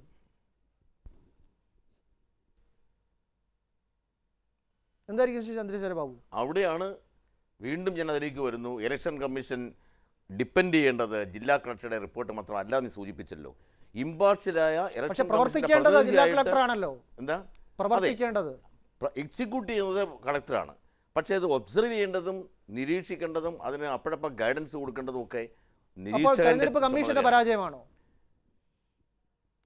എന്തായിരിക്കും ശ്രീ ചന്ദ്രശേഖര ബാബു അവിടെയാണ് വീണ്ടും ഞാൻ അതിലേക്ക് വരുന്നു ഇലക്ഷൻ കമ്മീഷൻ ഡിപ്പെൻഡ് ചെയ്യേണ്ടത് ജില്ലാ കളക്ടറുടെ റിപ്പോർട്ട് മാത്രമല്ല എന്ന് സൂചിപ്പിച്ചല്ലോ ഇമ്പാർഷ്യലായ പക്ഷെ ഇലക്ഷൻ പ്രവർത്തിക്കേണ്ടത് ജില്ലാ കളക്ടറാണല്ലോ എന്താ പ്രവർത്തിക്കേണ്ടത് എക്സിക്യൂട്ട് ചെയ്യുന്നത് കളക്ടറാണ് പക്ഷേ അത് ഒബ്സർവ് ചെയ്യേണ്ടതും നിരീക്ഷിക്കേണ്ടതും അതിന് അപ്പോഴപ്പോൾ ഗൈഡൻസ് കൊടുക്കേണ്ടതും ഒക്കെ അപ്പോൾ നിരീക്ഷകന്റെ തെരഞ്ഞെടുപ്പ് കമ്മീഷന്റെ ചുമതലയാണ്. പരാജയമാണോ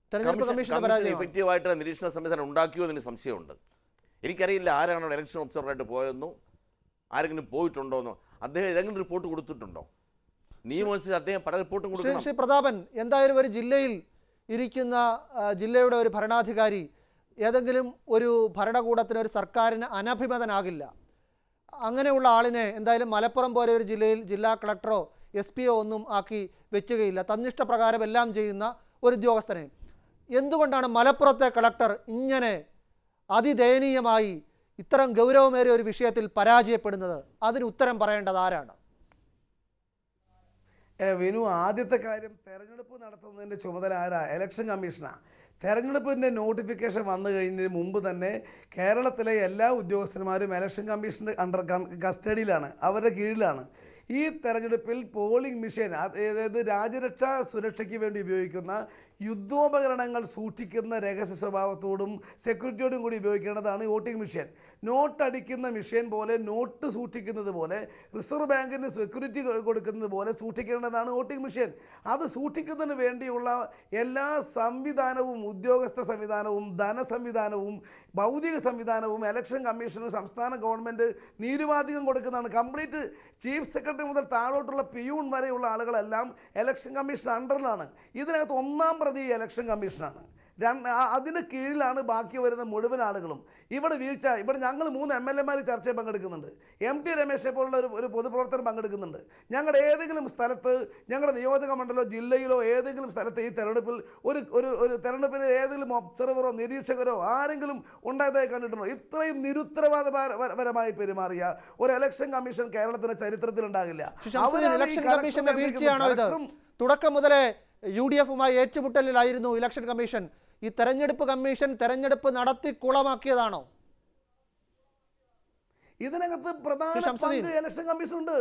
തെരഞ്ഞെടുപ്പ് കമ്മീഷൻ കമ്മീഷന്റെ കമ്മീഷൻ പരാജയമാണ് ഇഫക്റ്റീവായിട്ട് നിരീക്ഷണ സംവിധാനം ഉണ്ടാക്കിയോ എന്നതിന് സംശയമുണ്ട് എനിക്കറിയില്ല ആരാണ് അവിടെ ഇലക്ഷൻ ഒബ്സർവറായിട്ട് പോയെന്നോ ആരെങ്കിലും പോയിട്ടുണ്ടോന്നോ അദ്ദേഹം ഏതെങ്കിലും റിപ്പോർട്ട് കൊടുത്തിട്ടുണ്ടോ നിയമമനുസരിച്ച് അദ്ദേഹം പല റിപ്പോർട്ടും ശ്രീ കൊടുക്കണം ശ്രീ പ്രതാപൻ എന്തായാലും ഒരു ജില്ലയിൽ ഇരിക്കുന്ന ആ, ജില്ലയുടെ ഒരു ഭരണാധികാരി ഏതെങ്കിലും ഒരു ഭരണകൂടത്തിന് ഒരു സർക്കാരിന് അനഭിമതനാകില്ല അങ്ങനെയുള്ള ആളിനെ എന്തായാലും മലപ്പുറം പോലെ ഒരു ജില്ലയിൽ ജില്ലാ കളക്ടറോ എസ് പിയോ ഒന്നും ആക്കി വെക്കുകയില്ല തന്നിഷ്ടപ്രകാരം എല്ലാം ചെയ്യുന്ന ഒരു ഉദ്യോഗസ്ഥനെ എന്തുകൊണ്ടാണ് മലപ്പുറത്തെ കളക്ടർ ഇങ്ങനെ അതിദയനീയമായി ഇത്തരം ഗൗരവമേറിയ ഒരു വിഷയത്തിൽ പരാജയപ്പെടുന്നത് അതിന് ഉത്തരം പറയേണ്ടത് ആരാണ് ഏ, വിനു ആദ്യത്തെ കാര്യം തെരഞ്ഞെടുപ്പ് നടത്തുന്നതിൻ്റെ ചുമതല ആരാ ഇലക്ഷൻ കമ്മീഷനാണ് തെരഞ്ഞെടുപ്പിൻ്റെ നോട്ടിഫിക്കേഷൻ വന്നു കഴിഞ്ഞതിന് മുമ്പ് തന്നെ കേരളത്തിലെ എല്ലാ ഉദ്യോഗസ്ഥന്മാരും ഇലക്ഷൻ കമ്മീഷൻ്റെ അണ്ടർ കസ്റ്റഡിയിലാണ് അവരുടെ കീഴിലാണ് ഈ തെരഞ്ഞെടുപ്പിൽ പോളിംഗ് മെഷീൻ അതായത് രാജ്യരക്ഷാ സുരക്ഷയ്ക്ക് വേണ്ടി ഉപയോഗിക്കുന്ന യുദ്ധോപകരണങ്ങൾ സൂക്ഷിക്കുന്ന രഹസ്യ സ്വഭാവത്തോടും സെക്യൂരിറ്റിയോടും കൂടി ഉപയോഗിക്കേണ്ടതാണ് ഈ വോട്ടിംഗ് മെഷീൻ നോട്ട് അടിക്കുന്ന മെഷീൻ പോലെ നോട്ട് സൂക്ഷിക്കുന്നത് പോലെ റിസർവ് ബാങ്കിന് സെക്യൂരിറ്റി കൊടുക്കുന്നത് പോലെ സൂക്ഷിക്കേണ്ടതാണ് വോട്ടിംഗ് മെഷീൻ അത് സൂക്ഷിക്കുന്നതിന് വേണ്ടിയുള്ള എല്ലാ സംവിധാനവും ഉദ്യോഗസ്ഥ സംവിധാനവും ധന സംവിധാനവും ഭൗതിക സംവിധാനവും ഇലക്ഷൻ കമ്മീഷന് സംസ്ഥാന ഗവൺമെൻറ് നിരുപാധികം കൊടുക്കുന്നതാണ് കംപ്ലീറ്റ് ചീഫ് സെക്രട്ടറി മുതൽ താഴോട്ടുള്ള പിയൂൺ വരെയുള്ള ആളുകളെല്ലാം ഇലക്ഷൻ കമ്മീഷൻ അണ്ടറിലാണ് ഇതിനകത്ത് ഒന്നാം പ്രതി ഇലക്ഷൻ കമ്മീഷനാണ് രണ്ട് ആ- അതിന് കീഴിലാണ് ബാക്കി വരുന്ന മുഴുവൻ ആളുകളും ഇവിടെ വീഴ്ച ഇവിടെ ഞങ്ങൾ മൂന്ന് എം എൽ എമാർ ചർച്ചയിൽ പങ്കെടുക്കുന്നുണ്ട് എം ടി രമേശെ പോലുള്ള ഒരു ഒരു പൊതുപ്രവർത്തകൻ പങ്കെടുക്കുന്നുണ്ട് ഞങ്ങളുടെ ഏതെങ്കിലും സ്ഥലത്ത് ഞങ്ങളുടെ നിയോജക മണ്ഡലമോ ജില്ലയിലോ ഏതെങ്കിലും സ്ഥലത്ത് ഈ തെരഞ്ഞെടുപ്പിൽ ഒരു ഒരു ഒരു തെരഞ്ഞെടുപ്പിന് ഏതെങ്കിലും ഒബ്സർവറോ നിരീക്ഷകരോ ആരെങ്കിലും ഉണ്ടായതായി കണ്ടിട്ടുണ്ടോ ഇത്രയും നിരുത്തരവാദപരമായി പെരുമാറിയ ഒരു ഇലക്ഷൻ കമ്മീഷൻ കേരളത്തിന്റെ ചരിത്രത്തിൽ ഉണ്ടാകില്ല ശ്രീ ശംസുദ്ദീൻ, അവരാണ് ഈ ഇലക്ഷൻ കളക്ടർ കമ്മീഷന്റെ നിയന്ത്രിക്കുന്നത്. വീഴ്ചയാണോ ഇത് കളക്ടറും തുടക്കം മുതലേ യു ഡി എഫുമായി ഏറ്റുമുട്ടലിലായിരുന്നു ഇലക്ഷൻ കമ്മീഷൻ ഈ തെരഞ്ഞെടുപ്പ് കമ്മീഷൻ തെരഞ്ഞെടുപ്പ് നടത്തി കുളമാക്കിയതാണോ ഇതിനകത്ത് പ്രധാന ശ്രീ ശംസുദ്ദീൻ. പങ്ക് ഇലക്ഷൻ കമ്മീഷൻ ഉണ്ട്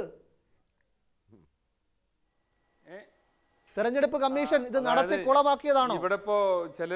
തെരഞ്ഞെടുപ്പ് കമ്മീഷൻ ഇത് അതായത് നടത്തി കുളമാക്കിയതാണോ ഇവിടെ ഇപ്പോ ചില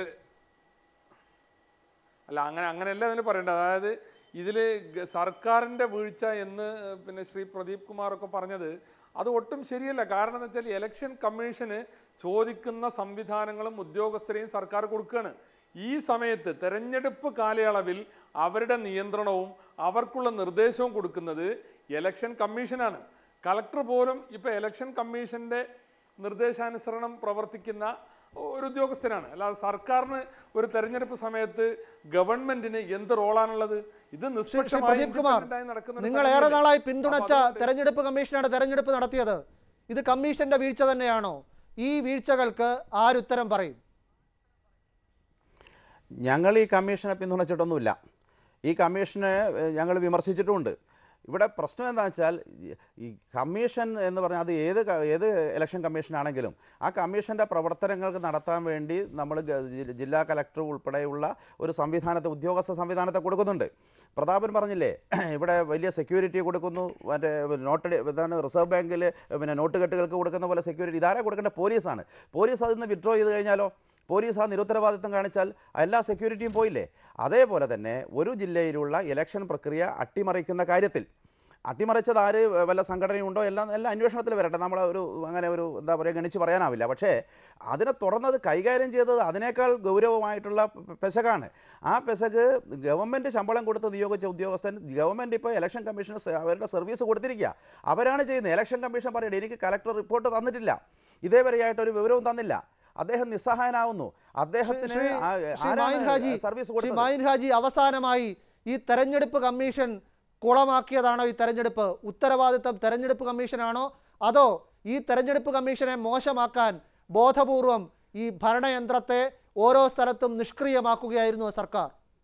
അല്ല അങ്ങനെ അങ്ങനെയല്ല അതിന് പറയേണ്ടത് അതായത് ഇതില് ഗ- സർക്കാരിന്റെ വീഴ്ച എന്ന് പിന്നെ ശ്രീ പ്രദീപ് കുമാർ ഒക്കെ പറഞ്ഞത് അത് ഒട്ടും ശരിയല്ല കാരണം എന്ന് വെച്ചാൽ ഇലക്ഷൻ കമ്മീഷന് ചോദിക്കുന്ന സംവിധാനങ്ങളും ഉദ്യോഗസ്ഥരെയും സർക്കാർ കൊടുക്കുകയാണ് ഈ സമയത്ത് തെരഞ്ഞെടുപ്പ് കാലയളവിൽ അവരുടെ നിയന്ത്രണവും അവർക്കുള്ള നിർദ്ദേശവും കൊടുക്കുന്നത് ഇലക്ഷൻ കമ്മീഷനാണ് കളക്ടർ പോലും ഇപ്പൊ ഇലക്ഷൻ കമ്മീഷന്റെ നിർദ്ദേശാനുസരണം പ്രവർത്തിക്കുന്ന ഒരു ഉദ്യോഗസ്ഥനാണ് അല്ലാതെ സർക്കാരിന് ഒരു തെരഞ്ഞെടുപ്പ് സമയത്ത് ഗവൺമെന്റിന് എന്ത് റോളാണുള്ളത് ഇത് ശ്രീ ശ്രീ നിഷ്പക്ഷമായി പ്രദീപ് കുമാർ independent ആയി നടക്കുന്ന ഒരു നിങ്ങൾ ഏറെ സംഗതിയല്ലേ? നാളായി പിന്തുണച്ച അപ്പൊ അതുകൊണ്ട് തെരഞ്ഞെടുപ്പ് കമ്മീഷനാണ് തെരഞ്ഞെടുപ്പ് നടത്തിയത് ഇത് കമ്മീഷന്റെ വീഴ്ച തന്നെയാണോ ഈ വീഴ്ചകൾക്ക് ആരുത്തരം പറയും ഞങ്ങൾ ഈ കമ്മീഷനെ പിന്തുണച്ചിട്ടൊന്നുമില്ല ഈ കമ്മീഷനെ ഞങ്ങൾ വിമർശിച്ചിട്ടുമുണ്ട് ഇവിടെ പ്രശ്നം എന്താണെന്ന് വെച്ചാൽ ഈ- ഈ കമ്മീഷൻ എന്ന് പറഞ്ഞാൽ അത് ഏത് ക- ഏത് ഇലക്ഷൻ കമ്മീഷനാണെങ്കിലും ആ കമ്മീഷൻ്റെ പ്രവർത്തനങ്ങൾക്ക് നടത്താൻ വേണ്ടി നമ്മൾ ഗ- ജി- ജില്ലാ കലക്ടർ ഉൾപ്പെടെയുള്ള ഒരു സംവിധാനത്തെ ഉദ്യോഗസ്ഥ സംവിധാനത്തെ കൊടുക്കുന്നുണ്ട് പ്രതാപൻ പറഞ്ഞില്ലേ ഇവിടെ വലിയ സെക്യൂരിറ്റി കൊടുക്കുന്നു മറ്റേ നോട്ട് ഇതാണ് റിസർവ് ബാങ്കിൽ പിന്നെ നോട്ട് കെട്ടുകൾക്ക് കൊടുക്കുന്ന പോലെ സെക്യൂരിറ്റി ഇതാരാ കൊടുക്കേണ്ട പോലീസാണ് പോലീസ് അതിൽ നിന്ന് വിഡ്രോ ചെയ്ത് കഴിഞ്ഞാലോ പോലീസ് ആ നിരുത്തരവാദിത്വം കാണിച്ചാൽ എല്ലാ സെക്യൂരിറ്റിയും പോയില്ലേ അതേപോലെ തന്നെ ഒരു ജില്ലയിലുള്ള ഇലക്ഷൻ പ്രക്രിയ അട്ടിമറിക്കുന്ന കാര്യത്തിൽ അട്ടിമറിച്ചത് ആര് വല്ല സംഘടനയുണ്ടോ എല്ലാം എല്ലാം അന്വേഷണത്തിൽ വരട്ടെ നമ്മൾ ഒരു അങ്ങനെ ഒരു എന്താ പറയുക ഗണിച്ച് പറയാനാവില്ല പക്ഷേ അതിനെ തുറന്നത് കൈകാര്യം ചെയ്തത് അതിനേക്കാൾ ഗൗരവമായിട്ടുള്ള പെ- പെശകാണ് ആ പെശക് ഗവൺമെൻറ് ശമ്പളം കൊടുത്ത് നിയോഗിച്ച ഉദ്യോഗസ്ഥൻ ഗവൺമെൻറ് ഇപ്പോൾ ഇലക്ഷൻ കമ്മീഷന് സ- അവരുടെ സർവീസ് കൊടുത്തിരിക്കുക അവരാണ് ചെയ്യുന്നത് ഇലക്ഷൻ കമ്മീഷൻ പറയട്ടെ എനിക്ക് കലക്ടർ റിപ്പോർട്ട് തന്നിട്ടില്ല ഇതേവരെയായിട്ട് ഒരു വിവരവും തന്നില്ല അദ്ദേഹം നിസ്സഹായനാവുന്നു അദ്ദേഹത്തിന് ശ്രീ ആ- ശ്രീ മായിൻ ഹാജി ആരാണ് സർവീസ് ശ്രീ കൊടുത്തത് മായിൻ ഹാജി അവസാനമായി ഈ തെരഞ്ഞെടുപ്പ് കമ്മീഷൻ കുളമാക്കിയതാണോ ഈ തെരഞ്ഞെടുപ്പ് ഉത്തരവാദിത്തം തെരഞ്ഞെടുപ്പ് കമ്മീഷനാണോ അതോ ഈ തെരഞ്ഞെടുപ്പ് കമ്മീഷനെ മോശമാക്കാൻ ബോധപൂർവം ഈ ഭരണയന്ത്രത്തെ ഓരോ സ്ഥലത്തും നിഷ്ക്രിയമാക്കുകയായിരുന്നു സർക്കാർ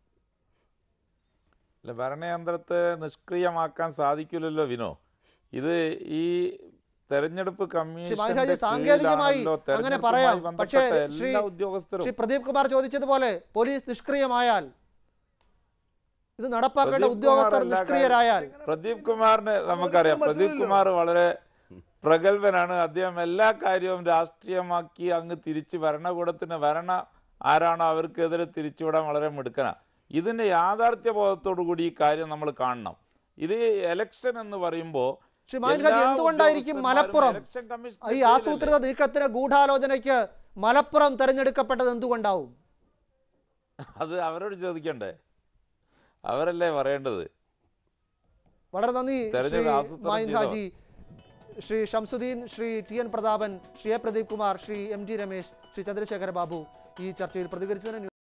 അല്ല ഭരണയന്ത്രത്തെ നിഷ്ക്രിയമാക്കാൻ സാധിക്കില്ലല്ലോ വിനോ ഇത് ഈ തെരഞ്ഞെടുപ്പ് ശ്രീ മായിൻ കമ്മീഷന്റെ ഹാജി സാങ്കേതികമായി കീഴിലാണല്ലോ അങ്ങനെ തെരഞ്ഞെടുപ്പുമായി പറയാം പക്ഷേ ബന്ധപ്പെട്ട ശ്രീ എല്ലാ ഉദ്യോഗസ്ഥരും ശ്രീ പ്രദീപ് കുമാർ ചോദിച്ചതുപോലെ പോലീസ് നിഷ്ക്രിയമായാൽ ഇത് നടപ്പാക്കേണ്ട പ്രദീപ് ഉദ്യോഗസ്ഥർ കുമാർ എല്ലാ നിഷ്ക്രിയരായാൽ പ്രദീപ് കുമാറിന് നമുക്കറിയാം പ്രദീപ് കുമാർ വളരെ പ്രഗത്ഭനാണ് അദ്ദേഹം എല്ലാ കാര്യവും രാഷ്ട്രീയമാക്കി അങ്ങ് തിരിച്ച് ഭരണകൂടത്തിന് ഭരണ ആരാണോ അവർക്കെതിരെ തിരിച്ചുവിടാൻ വളരെ മിടുക്കനാണ് ഇതിന്റെ യാഥാർത്ഥ്യ ബോധത്തോടു കൂടി ഈ കാര്യം നമ്മൾ കാണണം ഇത് എലക്ഷൻ എന്ന് പറയുമ്പോൾ ശ്രീ മാൻഹാജി എന്തുകൊണ്ടായിരിക്കും മലപ്പുറം ഈ ആസൂത്രിത നീക്കത്തിന് ഗൂഢാലോചനയ്ക്ക് മലപ്പുറം തെരഞ്ഞെടുക്കപ്പെട്ടത് എന്തുകൊണ്ടാവും അത് അവരോട് ചോദിക്കണ്ടേ അവരല്ലേ പറയേണ്ടത് വളരെ നന്ദി ശ്രീ തെരഞ്ഞെടുപ്പ് ആസൂത്രണം മായിൻ ചെയ്തോ? Haji Shri Shamsuddin Shri T N Prathapan Shri A Pradeep Kumar Shri M G Ramesh Shri Chandrasekhara Babu ഈ ചർച്ചയിൽ പ്രതികരിച്ചതിന്